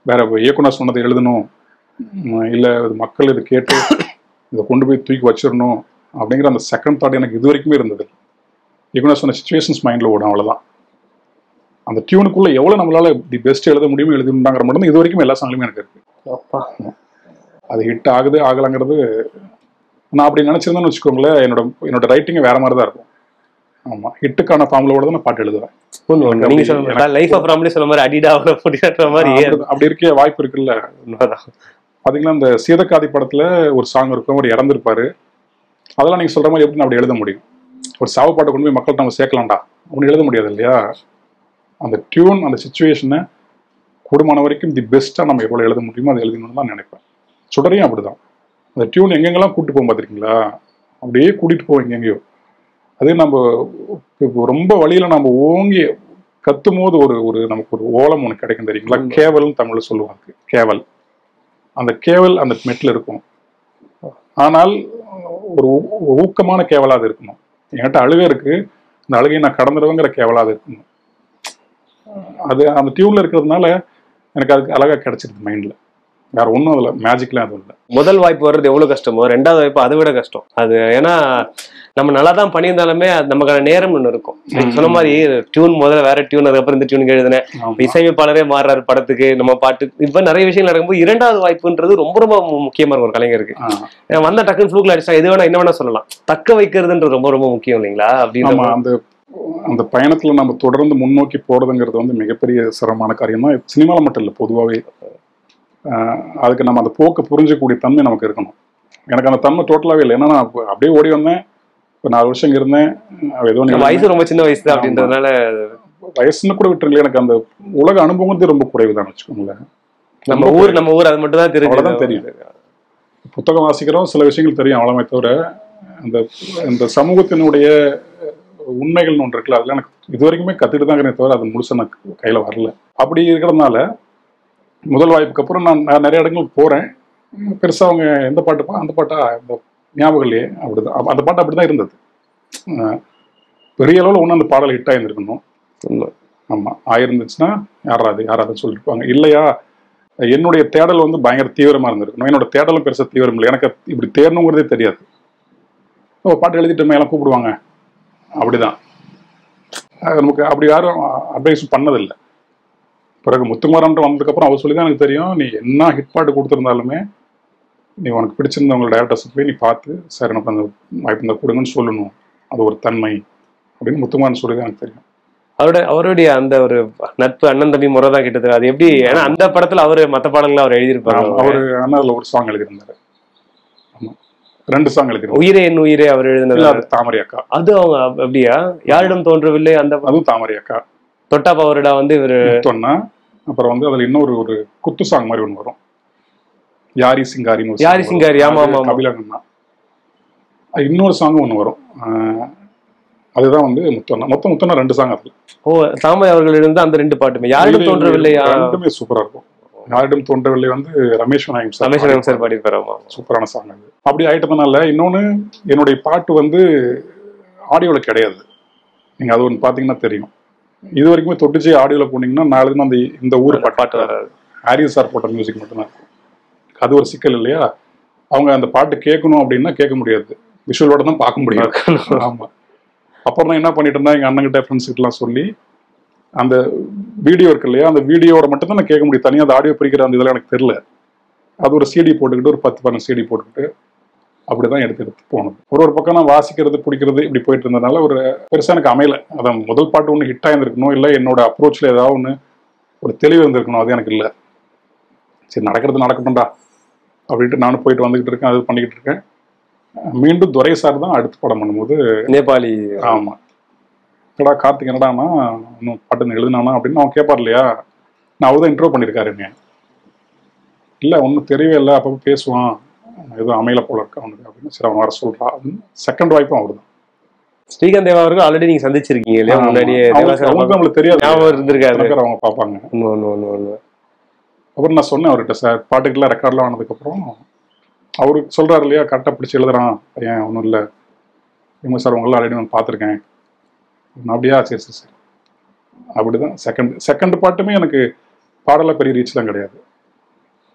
வேற இயக்குனர் சொன்னதை எழுதணும் உம், இல்ல இது மக்கள் இதை கேட்டு இதை கொண்டு போய் தூக்கி வச்சிடணும் அப்படிங்கிற அந்த செகண்ட் தாட் எனக்கு இது வரைக்குமே இருந்தது இயக்குனர் சொன்ன சுச்சுவேஷன்ஸ் மைண்ட்ல ஓடும் அவ்வளவுதான் அந்த டியூனுக்குள்ள எவ்வளவு நம்மளால தி பெஸ்ட் எழுத முடியுமோ எழுதணுங்கிற மட்டும் தான் இது வரைக்கும் எல்லா சாங்லையுமே எனக்கு இருக்கு அப்பா அது ஹிட் ஆகுது ஆகலைங்கிறது நான் அப்படி நினைச்சிருந்தேன்னு வச்சுக்கோங்களேன் என்னோட என்னோட ரைட்டிங் வேற மாதிரி தான் இருக்கும் ஆமா ஹிட்டுக்கான ஃபார்முலாவோட தான் நான் பாட்டு எழுதுவேன் ஒண்ணு ஒண்ணு. நீங்க சொன்ன மாதிரி லைஃப் ஆஃப் ராம்லி சொன்ன மாதிரி அடிடா முடியாத மாதிரி அப்படி- அப்படி இருக்க வாய்ப்பு இருக்குல்ல உண்மைதான். பாத்தீங்கன்னா இந்த சீதக்காதி படத்துல ஒரு சாங் இருக்கும் அவர் இறந்துருப்பாரு அதெல்லாம் நீங்க சொல்ற மாதிரி எப்படி நான் அப்படி எழுத முடியும் ஒரு சாவு பாட்டை கொண்டு போய் மக்கள்கிட்ட நம்ம சேர்க்கலாம்டா அப்படின்னு எழுத முடியாது இல்லையா அந்த டியூன் அந்த சுச்சுவேஷனை கூடுமான வரைக்கும் தி பெஸ்ட்டாக நம்ம எவ்வளோ எழுத முடியுமோ அதை எழுதணும்னு தான் நினைப்பேன் சுடரையும் அப்படிதான் அந்த டியூன் எங்கெங்கெல்லாம் கூட்டு போகும் பார்த்துருக்கீங்களா அப்படியே கூட்டிட்டு போவோம் எங்கெங்கேயோ அதே நம்ம இப்போ ரொம்ப வழியில நம்ம ஓங்கி கத்தும் போது ஒரு ஒரு நமக்கு ஒரு ஓலம் ஒன்று கிடைக்கும் தெரியுங்களா கேவல்னு தமிழ்ல சொல்லுவாங்க கேவல் அந்த கேவல் அந்த மெட்டில் இருக்கும் ஆனால் ஒரு ஊ- ஊக்கமான கேவலா அது இருக்கணும் என்கிட்ட அழுகை இருக்கு அந்த அழுகையை நான் கடந்துடுவேங்கிற கேவலா அது இருக்கணும் அது அந்த டியூன்ல இருக்கிறதுனால எனக்கு அதுக்கு அழகா கிடைச்சிருக்கு மைண்ட்ல வேற ஒன்றும் அதுல மேஜிக்லாம் எதுவும் இல்லை முதல் வாய்ப்பு வர்றது எவ்வளவு கஷ்டமோ ரெண்டாவது வாய்ப்பு அதை விட கஷ்டம் அது ஏன்னா நம்ம நல்லா தான் பண்ணியிருந்தாலுமே அது நமக்கான நேரம் ஒன்று இருக்கும் நீங்க சொன்ன மாதிரி டியூன் முதல்ல வேற டியூன் அதுக்கப்புறம் இந்த டியூனுக்கு எழுதினேன் ஆமா. இசையமைப்பாளரே மாறுறாரு படத்துக்கு நம்ம பாட்டு இப்ப நிறைய விஷயங்கள் நடக்கும்போது இரண்டாவது வாய்ப்புன்றது ரொம்ப ரொம்ப மு- முக்கியமா இருக்கும் ஒரு கலைஞருக்கு ஆ. ஏன் வந்த டக்குன்னு ஃப்ளூக்ல அடிச்சா எது வேணா என்ன வேணா சொல்லலாம் தக்க வைக்கிறதுன்றது ரொம்ப ரொம்ப முக்கியம் இல்லைங்களா ஆமா அப்படின்னு அந்த அந்த பயணத்துல நம்ம தொடர்ந்து முன்னோக்கி போறதுங்கிறது வந்து மிகப்பெரிய சிரமமான காரியம் தான் சினிமால மட்டும் இல்லை பொதுவாகவே அதுக்கு நம்ம அந்த போக்கை புரிஞ்சக்கூடிய தன்மை நமக்கு இருக்கணும் எனக்கு அந்த தன்மை டோட்டலாவே இல்லை ஏன்னா நான் அப்ப- அப்படியே ஓடி வந்தேன் இப்போ நாலு வருஷம் இங்க இருந்தேன் அஹ் ஏதோ ஒண்ணு வயசு ரொம்ப சின்ன வயசு தான் அப்படின்றதுனால வயசுன்னு கூட விட்டுருங்களே எனக்கு அந்த உலக அனுபவங்கிறது ரொம்ப குறைவு தான் வச்சுக்கோங்களேன் நம்ம ஊர் நம்ம ஊர் அது மட்டும் தான் அவ்வளவுதான் தெரியும் தெரியும். புத்தகம் வாசிக்கிறோம் சில விஷயங்கள் தெரியும் அவ்வளவுமே தவிர அந்த இந்த சமூகத்தினுடைய உண்மைகள்னு ஒன்று இருக்குல்ல அதெல்லாம் எனக்கு இது வரைக்குமே கத்துட்டு தான் இருக்கிறேனே தவிர அது முழுசா நான் கையில வரல அப்படி இருக்கிறதுனால முதல் வாய்ப்புக்கு அப்புறம் நான் நான் நிறைய இடங்களுக்கு போறேன் பெருசா அவங்க எந்த பாட்டுப்பா அந்த பாட்டா இந்த ஞாபகம் இல்லையே அப்படிதான் அப்ப அந்த பாட்டு அப்படிதான் இருந்தது அஹ் பெரிய அளவில் ஒன்றும் அந்த பாடல் ஹிட் ஆயிருந்திருக்கணும் உண்மை. ஆமா ஆயிருந்துச்சுன்னா யாராவது யாராவது சொல்லிருப்பாங்க இல்லையா என்னுடைய தேடல் வந்து பயங்கர தீவிரமா இருந்திருக்கணும் என்னோட தேடலும் பெருசா தீவிரம் இல்லை எனக்கு இப்படி தேடணுங்கிறதே தெரியாது ஓ பாட்டு எழுதிட்டு எல்லாம் கூப்பிடுவாங்க அப்படிதான் அது நமக்கு அப்படி யாரும் அட்வைஸ் பண்ணதில்லை பிறகு முத்துக்குமாரன்ட்டு வந்ததுக்கப்புறம் அவர் சொல்லி தான் எனக்கு தெரியும் நீ என்ன ஹிட் பாட்டு கொடுத்துருந்தாலுமே நீ உனக்கு பிடிச்சிருந்தவங்க டேரக்டர்ஸ் போய் நீ பார்த்து சார் எனக்கு அந்த வாய்ப்பு இருந்தால் கொடுங்கன்னு சொல்லணும் அது ஒரு தன்மை அப்படின்னு முத்துக்குமாரன் சொல்லி தான் எனக்கு தெரியும் அவரோட அவருடைய அந்த ஒரு நட்பு அண்ணன் தம்பி முறை தான் கிட்டத்தட்ட அது எப்படி ஏன்னா அந்த படத்துல அவரு மத்த பாடல்கள் அவர் எழுதியிருப்பாரு ஆமா, அவரு ஆனா அதுல ஒரு சாங் எழுதியிருந்தாரு ஆமா ரெண்டு சாங் எழுதியிருந்தாரு உயிரே என் உயிரே அவர் எழுதினது இல்ல, அது தாமரை அக்கா அது அவங்க அப்~ அப்படியா யாரிடம் தோன்றவில்லை அந்த அதுவும் தாமரை அக்கா தொட்டா பவருடா வந்து இவரு சொன்னா அப்புறம் வந்து அதுல இன்னொரு ஒரு குத்து சாங் மாதிரி ஒண்ணு வரும் யாரி சிங்காரின்னு ஒரு யாரி song சிங்காரி, வரும். ஆமா, அது ஆமா, ஆமா. கபிலன் தான் அது இன்னொரு சாங் ஒண்ணு வரும் ஆஹ் அதுதான் வந்து முத்தண்ணா மொத்தம் முத்தண்ணா ரெண்டு சாங் அதுல ஓ தாமரை அவர்கள் எழுந்த அந்த ரெண்டு பாட்டுமே யாரிடம் தோன்றவில்லையா ரெண்டுமே சூப்பரா இருக்கும் யாரிடம் தோன்றவில்லை வந்து ரமேஷ் நாயம் சார் ரமேஸ்வரம் சார் பாடியிருப்பாரு ஆமா சூப்பரான சாங் அது அப்படி ஆயிட்டதுனால இன்னொன்னு என்னுடைய பாட்டு வந்து ஆடியோல கிடையாது நீங்க அது ஒன்று பாத்தீங்கன்னா தெரியும் இது வரைக்குமே தொட்டுச்சு ஆடியோல போனீங்கன்னா நாலு தினம் அந்த இந்த ஊர் பாட்டு பாட்டு வராது ஹாரிஸ் சார் போட்ட மியூசிக் மட்டும்தான் இருக்கும் அது ஒரு சிக்கல் இல்லையா அவங்க அந்த பாட்டு கேட்கணும் அப்படின்னா கேட்க முடியாது விஷுவலோட தான் பார்க்க முடியும் ஆமா அப்புறம் தான் என்ன பண்ணிட்டு இருந்தா எங்க அண்ணங்கிட்ட ஃப்ரெண்ட்ஸ் கிட்டலாம் சொல்லி அந்த வீடியோ இருக்கு இல்லையா அந்த வீடியோட மட்டும் தான் நான் கேட்க முடியும் தனியாக அந்த ஆடியோ பிரிக்கிற அந்த இதெல்லாம் எனக்கு தெரியல அது ஒரு சிடி போட்டுக்கிட்டு ஒரு பத்து பன்னெண்டு சிடி போட்டுக்கிட்டு அப்படிதான் எடுத்து எடுத்து போனது ஒரு ஒரு பக்கம் நான் வாசிக்கிறது பிடிக்கிறது இப்படி போயிட்டு இருந்ததுனால ஒரு பெருசா எனக்கு அமையல அதான் முதல் பாட்டு ஒன்று ஹிட் ஆயிருந்திருக்கணும் இல்லை என்னோட அப்ரோச்ல ஏதாவது ஒன்று ஒரு தெளிவு இருந்திருக்கணும் அது எனக்கு இல்லை சரி நடக்கிறது நடக்கட்டும்டா அப்படின்ட்டு நானும் போயிட்டு வந்துகிட்டு இருக்கேன் அது பண்ணிக்கிட்டு இருக்கேன் மீண்டும் துரை சார் தான் அடுத்த படம் பண்ணும்போது நேபாளி ஆமா என்னடா கார்த்திக் என்னடானா இன்னும் பாட்டு எழுதுனானா அப்படின்னு அவன் கேட்பார் இல்லையா நான் அவர் தான் இன்ட்ரோ பண்ணியிருக்காரு என்னைய இல்லை ஒன்றும் தெரியவே இல்லை அப்பப்போ பேசுவான் எதுவும் அமையல போல இருக்கு அவனுக்கு அப்படின்னு சரி அவன் வர சொல்றா அப்படின்னு செகண்ட் வாய்ப்பும் அவர் தான் ஸ்ரீகாந்த் தேவா அவர்கள் ஆல்ரெடி நீங்க சந்திச்சிருக்கீங்க இல்லையா முன்னாடியே தேவாசனம் அவங்களுக்கு நம்மளுக்கு தெரியாது ஞாபகம் இருந்திருக்காது எத்தனை பேர் அவங்க பார்ப்பாங்க ஒண்ணு, ஒண்ணு, ஒண்ணு, ஒண்ணு. அப்புறம் நான் சொன்னேன் அவர்கிட்ட சார் பாட்டுக்கெல்லாம் ரெக்கார்ட்லாம் ஆனதுக்கப்புறம் அவரு சொல்றாரு இல்லையா கரெக்டாக பிடிச்சி எழுதுறான் ஏன் ஒன்றும் இல்லை இவங்க சார் உங்களாம் ஆல்ரெடி நான் பார்த்துருக்கேன் அப்படியா சரி சரி சரி அப்படிதான் செகண்ட் செகண்ட் பாட்டுமே எனக்கு பாடல பெரிய ரீச்லாம் கிடையாது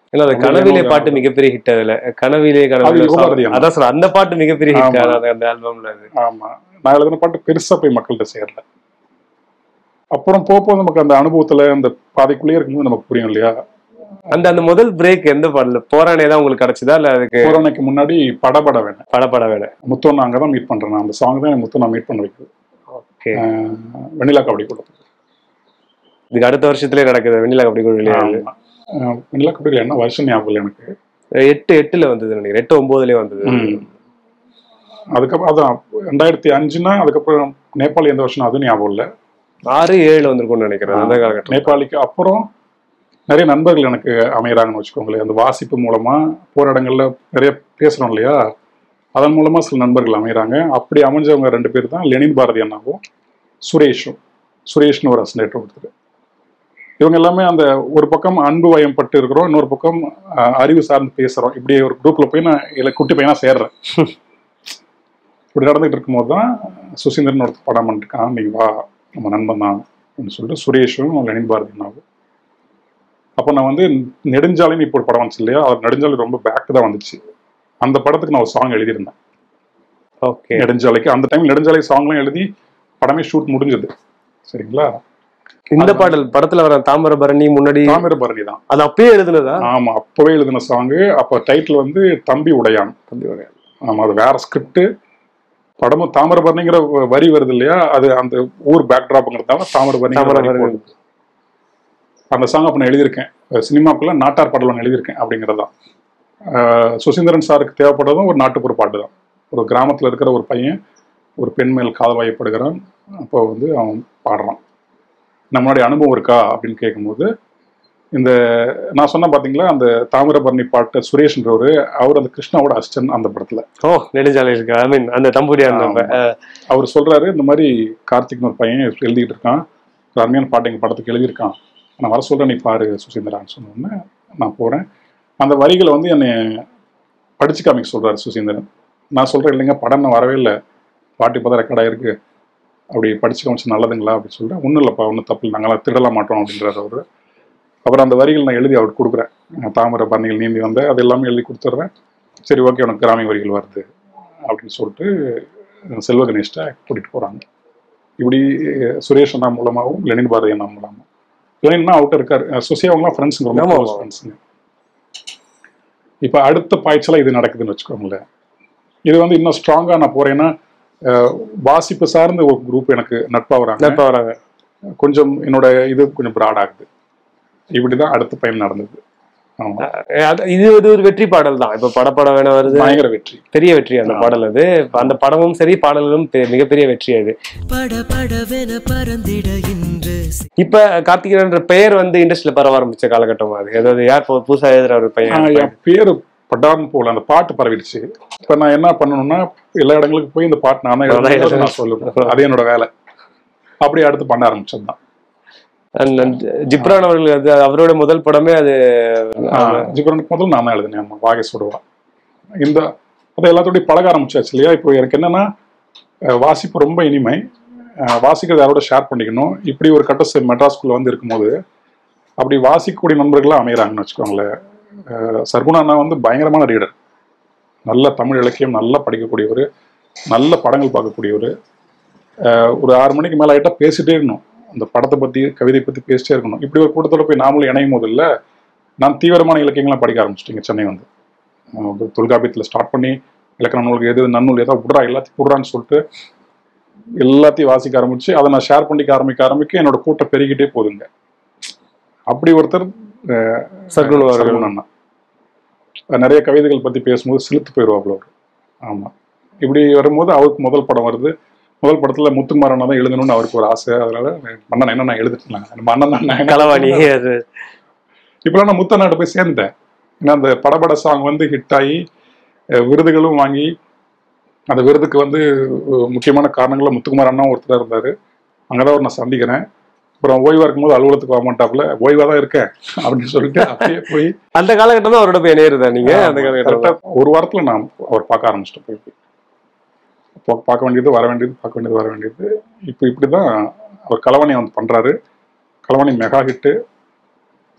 ஏன்னா அந்த உங்களுக்கு கனவிலே என்ன பாட்டு மிகப்பெரிய ஹிட் அதுல கனவிலே கனவிலே அது யுகபாரதி song. அதான் சொல்றேன் அந்த பாட்டு மிகப்பெரிய ஹிட் ஆமா. அந்த அந்த ஆல்பம்ல அது ஆமா நான் எழுதின பாட்டு பெருசா போய் மக்கள்கிட்ட சேரல அப்புறம் போக போக நமக்கு அந்த அனுபவத்துல அந்த பாதைக்குள்ளேயே இருக்கும்போது நமக்கு புரியும் இல்லையா அந்த அந்த முதல் பிரேக் எந்த பாடல போரானே தான் உங்களுக்கு கிடைச்சதா இல்ல அதுக்கு கொரோனாக்கு முன்னாடி படபட வேணும் படப்பட வேணும் முத்தம் அங்கே தான் மீட் பண்றேன் நான் அந்த சாங் தான் எனக்கு முத்தம் நான் மீட் பண்ண வைக்குது ஓகே அஹ் வெண்ணிலா கபடி கூட இதுக்கு அடுத்த வருஷத்துலயே நடக்குது வெண்ணிலா கபடி கூட வெளியே ஆமா. அஹ் வெண்ணிலா கபடியில் என்ன வருஷம் ஞாபகம் இல்லை எனக்கு எட்டு எட்டுல வந்தது நினைக்கிறேன் எட்டு ஒன்பதுலயே வந்தது ம். அதுக்கப்புறம் அதான் ரெண்டாயிரத்தி அஞ்சுனா அதுக்கப்புறம் நேபாளி எந்த வருஷம் அது ஞாபகம் இல்லை ஆறு ஏழு வந்திருக்கும்னு நினைக்கிறேன் அந்த காலகட்டம் நேபாளிக்கு அப்புறம் நிறைய நண்பர்கள் எனக்கு அமையறாங்கன்னு வச்சுக்கோங்களேன் அந்த வாசிப்பு மூலமா போற இடங்கள்ல நிறைய பேசுறோம் இல்லையா அதன் மூலமா சில நண்பர்கள் அமையறாங்க அப்படி அமைஞ்சவங்க ரெண்டு பேர் தான் லெனின் பாரதி அண்ணாவும் சுரேஷும் சுரேஷ்னு ஒரு அசனேட்டர் ஒருத்தர் இவங்க எல்லாமே அந்த ஒரு பக்கம் அன்பு வயம் பட்டு இருக்கிறோம் இன்னொரு பக்கம் அஹ், அறிவு சார்ந்து பேசுறோம் இப்படி ஒரு குரூப்ல போய் நான் இல்லை குட்டி பையனா சேர்றேன் இப்படி நடந்துகிட்டு இருக்கும்போது தான் சுசீந்திரன் ஒருத்தர் படம் பண்ணிருக்கான் நீ வா நம்ம நண்பன் தான் அப்படின்னு சொல்லிட்டு சுரேஷும் லெனின் பாரதி அண்ணாவும் அப்போ நான் வந்து நெடுஞ்சாலைன்னு இப்போ ஒரு படம் வந்துச்சு இல்லையா அது நெடுஞ்சாலை ரொம்ப பேக் தான் வந்துச்சு அந்த படத்துக்கு நான் ஒரு சாங் எழுதியிருந்தேன் ஓகே நெடுஞ்சாலைக்கு அந்த டைம் நெடுஞ்சாலை சாங்லாம் எழுதி படமே ஷூட் முடிஞ்சது சரிங்களா இந்த பாடல் படத்துல வர தாமிரபரணி முன்னாடி தாமிரபரணி தான் அது அப்பயே எழுதுனதா ஆமா அப்பவே எழுதின சாங்கு அப்போ டைட்டில் வந்து தம்பி உடையான் ஆமா அது வேற ஸ்கிரிப்ட் படமும் தாமிரபரணிங்கிற வ- வரி வருது இல்லையா அது அந்த ஊர் பேக்ட்ராப்ங்கிறதால தாமிரபரணி தாமிரபரணி. அந்த சாங் அப்ப நான் எழுதியிருக்கேன் சினிமாக்குள்ள நாட்டார் பாடல் ஒன்று எழுதியிருக்கேன் அப்படிங்கிறதான் அஹ் சுசீந்திரன் சாருக்கு தேவைப்படுறதும் ஒரு நாட்டுப்புற பாட்டு தான் ஒரு கிராமத்துல இருக்கிற ஒரு பையன் ஒரு பெண் மேல் காதல் வயப்படுகிறான் அப்போ வந்து அவன் பாடுறான் நம்மளுடைய அனுபவம் இருக்கா அப்படின்னு கேட்கும்போது இந்த நான் சொன்ன பாத்தீங்களா அந்த தாமிரபரணி பாட்டு சுரேஷ்ன்றவர் அவர் அந்த கிருஷ்ணாவோட அசிஸ்டன்ட் அந்த படத்துல ஓ நெடுஞ்சாலை இருக்கு ஐ மீன் அந்த தம்புடி அந்த ஆமா. அவர் சொல்றாரு இந்த மாதிரி கார்த்திக்னு ஒரு பையன் எழுதிட்டு இருக்கான் ஒரு அருமையான பாட்டு எங்க படத்துக்கு எழுதியிருக்கான் நான் வர சொல்றேன் நீ பாரு சுசீந்திரான்னு சொன்ன உடனே நான் போறேன் அந்த வரிகளை வந்து என்னை படிச்சு காமிக்க சொல்றாரு சுசீந்திரன் நான் சொல்றேன் இல்லைங்க படம் இன்னும் வரவே இல்லை பாட்டு இப்போ தான் ரெக்கார்ட் ஆயிருக்கு அப்படி படிச்சு காமிச்சு நல்லதுங்களா அப்படின்னு சொல்லிட்டு ஒன்றும் இல்லைப்பா ஒன்றும் தப்பு இல்லை நாங்களாம் திருடலாம் மாட்டோம் அப்படின்றாரு அவரு அப்புறம் அந்த வரிகள் நான் எழுதி அவருக்கு கொடுக்குறேன் தாமிர பரணிகள் நீந்தி வந்த அது எல்லாமே எழுதி கொடுத்துட்றேன் சரி ஓகே உனக்கு கிராமிய வரிகள் வருது அப்படின்னு சொல்லிட்டு செல்வ கணேஷ்ட கூட்டிட்டு போறாங்க இப்படி சுரேஷ் அண்ணா மூலமாகவும் லெனின் பாரதி அண்ணா மூலமாகவும் லெனின்னா அவுட்டர் இருக்காரு சுசி அவங்களாம் ஃப்ரெண்ட்ஸுங்க ரொம்ப ஆமா, க்ளோஸ் ஆமா. ஃப்ரெண்ட்ஸுங்க இப்போ அடுத்த பாய்ச்சலாக இது நடக்குதுன்னு வச்சுக்கோங்களேன் இது வந்து இன்னும் ஸ்ட்ராங்காக நான் போறேன்னா அஹ், வாசிப்பு சார்ந்த ஒரு குரூப் எனக்கு நட்பாக வராங்க இப்ப வராங்க கொஞ்சம் என்னோட இது கொஞ்சம் ப்ராட் ஆகுது இப்படிதான் அடுத்த பயணம் நடந்தது ஆமா அஹ் அது- இது இது ஒரு வெற்றி பாடல் தான் இப்ப படப்பட வேணா வருது பயங்கர வெற்றி பெரிய வெற்றி அந்த பாடல் அது அந்த படமும் சரி பாடலும் பெ- மிகப்பெரிய வெற்றி அது பட படவென பறந்திட இன்று இப்ப கார்த்திகேயன்ற பெயர் வந்து இண்டஸ்ட்ரியில பரவ ஆரம்பிச்ச காலகட்டம் அது அதாவது யார் பு- புதுசா எழுதுற ஒரு ஆஹ் பையன் என் பேரு படார்னு போல அந்த பாட்டு பரவிடுச்சு இப்ப நான் என்ன பண்ணணும்னா எல்லா இடங்களுக்கு போய் இந்த பாட்டு நான் தான் நான் தான் எழுதுனேன் நான் சொல்லுவேன் அது என்னோட வேலை அப்படியே அடுத்து பண்ண ஆரம்பிச்சதுதான் And- and ஜிப்ரான் அவர்கள் அது அவரோட முதல் படமே அது ஜிப்ரனுக்கு முதல்ல நான் தான் எழுதினேன் ஆமா வாகை சுடுவா இந்த அதை எல்லாத்தோடய பழக ஆரம்பிச்சாச்சு இல்லையா இப்போ எனக்கு என்னன்னா அஹ் வாசிப்பு ரொம்ப இனிமை அஹ் வாசிக்கிறத யாரோட ஷேர் பண்ணிக்கணும் இப்படி ஒரு கட்ட மெட்ராஸ்குள்ள வந்து இருக்கும்போது அப்படி வாசிக்கக்கூடிய நண்பர்களாக அமைகிறாங்கன்னு வச்சுக்கோங்களேன் அஹ் சர்குணா அண்ணா வந்து பயங்கரமான ரீடர் நல்ல தமிழ் இலக்கியம் நல்லா படிக்கக்கூடியவர் நல்ல படங்கள் பார்க்கக்கூடியவர் அஹ் ஒரு ஆறு மணிக்கு மேலே ஆகிட்டா பேசிட்டே இருக்கணும் அந்த படத்தை பற்றி கவிதை பற்றி பேசிட்டே இருக்கணும் இப்படி ஒரு கூட்டத்தோட போய் நாமளும் இணையும் போது இல்ல நான் தீவிரமான இலக்கியங்கள்லாம் படிக்க ஆரம்பிச்சிட்டேங்க சென்னை வந்து அஹ் தொல்காப்பியத்தில் ஸ்டார்ட் பண்ணி இலக்கண நூலுக்கு எது நன்னூல் ஏதாவது விட்றா எல்லாத்தையும் விட்றான்னு சொல்லிட்டு எல்லாத்தையும் வாசிக்க ஆரம்பிச்சு அதை நான் ஷேர் பண்ணிக்க ஆரம்பிக்க ஆரம்பிக்க என்னோட கூட்டம் பெருகிட்டே போகுதுங்க அப்படி ஒருத்தர் அஹ், சர்க்குணம் அவர்கள். சர்க்குணம் அண்ணா அஹ் நிறைய கவிதைகள் பத்தி பேசும்போது சிலுத்து போயிடுவாப்புல அவர் ஆமா இப்படி வரும்போது அவருக்கு முதல் படம் வருது முதல் படத்துல முத்துக்குமாரண்ணா தான் எழுதணும்னு அவருக்கு ஒரு ஆசை அதனால மன்னன் என்ன நான் எழுதிட்டேன் நம்ம அண்ணன் தான் நான் களவாணி அது இப்பெல்லாம் நான் முத்தநாட்டு போய் சேர்ந்துட்டேன் ஏன்னா அந்த படபட சாங் வந்து ஹிட் ஆகி அஹ் விருதுகளும் வாங்கி அந்த விருதுக்கு வந்து அஹ் முக்கியமான காரணங்களில் முத்துக்குமார் அண்ணா ஒருத்தர் இருந்தார் அங்கே தான் நான் சந்திக்கிறேன் அப்புறம் ஓய்வா இருக்கும்போது அலுவலகத்துக்கு வர மாட்டாப்புல ஓய்வா தான் இருக்கேன் அப்படின்னு சொல்லிட்டு அப்படியே போய் அந்த காலகட்டம் தான் அவரோட போய் இணையறதா நீங்க அந்த காலகட்டம் கரெக்டாக ஒரு வாரத்தில் நான் அவர் பார்க்க ஆரம்பிச்சிட்டேன் போய் போய். அப்போ பார்க்க வேண்டியது வர வேண்டியது பார்க்க வேண்டியது வர வேண்டியது இப்போ இப்படி தான் அவர் கலவாணி வந்து பண்ணுறாரு கலவாணி மெகா ஹிட்டு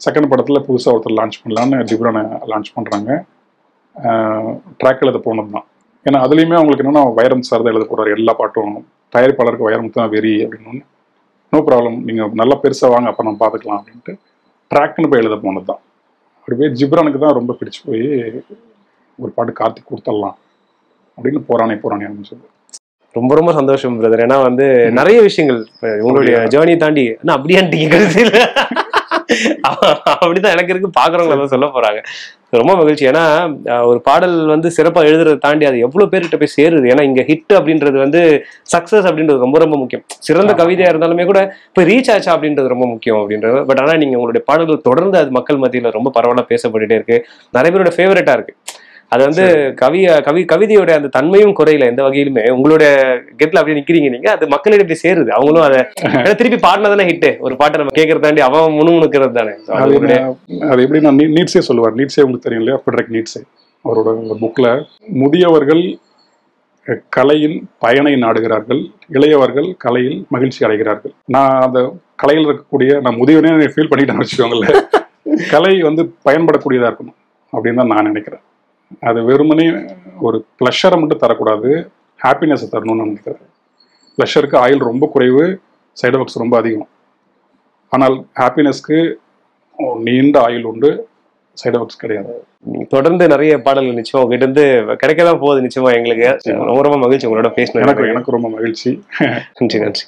செகண்ட் படத்தில் புதுசாக ஒருத்தர் லான்ச் பண்ணலான்னு ஜிப்ரானை லான்ச் பண்ணுறாங்க ட்ராக் எழுத போனது தான் ஏன்னா அதுலேயுமே அவங்களுக்கு என்னென்னா வைரம் சார் தான் எழுத போகிறார் எல்லா பாட்டும் தயாரிப்பாளருக்கு வைரம் தான் வெறி அப்படின்னு நோ ப்ராப்ளம் நீங்கள் நல்லா பெருசாக வாங்க அப்போ நம்ம பார்த்துக்கலாம் அப்படின்ட்டு ட்ராக்னு போய் எழுத போனது தான் அப்படி போய் ஜிப்ரானுக்கு தான் ரொம்ப பிடிச்சு போய் ஒரு பாட்டு கார்த்திக் கொடுத்துடலாம் அப்படின்னு போரானே போரானே ஆரம்பிச்சது ரொம்ப ரொம்ப சந்தோஷம் பிரதர் ஏன்னா வந்து நிறைய விஷயங்கள் இப்ப உங்களுடைய ஜேர்னி தாண்டி என்ன அப்படியான்ட்டீங்க கடைசியில அப்படிதான் எனக்கு இருக்கு பாக்குறவங்க அதான் சொல்ல போறாங்க ரொம்ப மகிழ்ச்சி ஏன்னா அஹ், ஒரு பாடல் வந்து சிறப்பா எழுதுறதை தாண்டி அது எவ்வளவு பேர்கிட்ட போய் சேருது ஏன்னா இங்க ஹிட் அப்படின்றது வந்து சக்சஸ் அப்படின்றது ரொம்ப ரொம்ப முக்கியம் சிறந்த கவிதையா இருந்தாலுமே கூட இப்போ ரீச் ஆச்சா அப்படின்றது ரொம்ப முக்கியம் அப்படின்றது பட் ஆனா நீங்க உங்களுடைய பாடல்கள் தொடர்ந்து அது மக்கள் மத்தியில ரொம்ப பரவலா பேசப்பட்டுட்டே இருக்கு நிறைய பேரோட ஃபேவரட்டா இருக்கு அது வந்து கவி கவி கவிதையோட அந்த தன்மையும் குறையில எந்த வகையிலுமே உங்களோட கெட்ல அப்படியே நிக்கிறீங்க நீங்க அது மக்களிடம் போய் சேருது அவங்களும் அதை ஏன்னா திருப்பி பாடினதானே ஹிட் ஒரு பாட்டை நம்ம கேட்கறது தாண்டி அவன் முணுமுணுக்கிறது தானே So அது அது உங்களுடைய என்ன- அது எப்படி நான் நீ- நீட்ஸே சொல்லுவார் நீட்ஸே உங்களுக்கு தெரியும் இல்லையா ஃபெட்ரிக் நீட்ஸே அவரோட புக்கில் முதியவர்கள் அஹ், கலையின் பயனை நாடுகிறார்கள் இளையவர்கள் கலையில் மகிழ்ச்சி அடைகிறார்கள் நான் அந்த கலையில் இருக்கக்கூடிய நான் முதியவனே ஃபீல் பண்ணிட்டேன்னு வச்சுக்கோங்களேன் கலை வந்து பயன்படக்கூடியதாக இருக்கணும் அப்படின்னு தான் நான் நினைக்கிறேன் அது வெறுமனே ஒரு ப்ளஷரை மட்டும் தரக்கூடாது ஹாப்பினஸை தரணும்னு நான் நினைக்கிறேன் ப்ளஷருக்கு ஆயில் ரொம்ப குறைவு சைடு எஃபெக்ட்ஸ் ரொம்ப அதிகம் ஆனால் ஹாப்பினஸ்க்கு நீண்ட ஆயுள் உண்டு சைடு எஃபெக்ட்ஸ் கிடையாது தொடர்ந்து நிறைய பாடல்கள் நிச்சயமா உங்ககிட்ட இருந்து கிடைக்க தான் போகுது நிச்சயமா எங்களுக்கு ரொம்ப ரொம்ப மகிழ்ச்சி உங்களோட பேசினது எனக்கு எனக்கு ரொம்ப மகிழ்ச்சி நன்றி நன்றி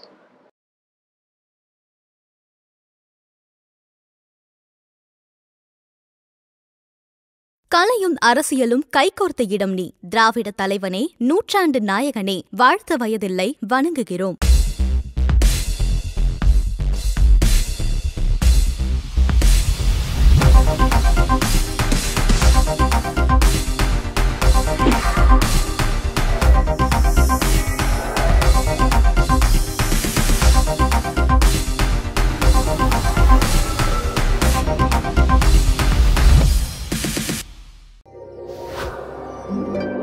கலையும் அரசியலும் கைகோர்த்த இடம் நீ திராவிட தலைவனே நூற்றாண்டு நாயகனே வாழ்த்த வயதில்லை வணங்குகிறோம் thank you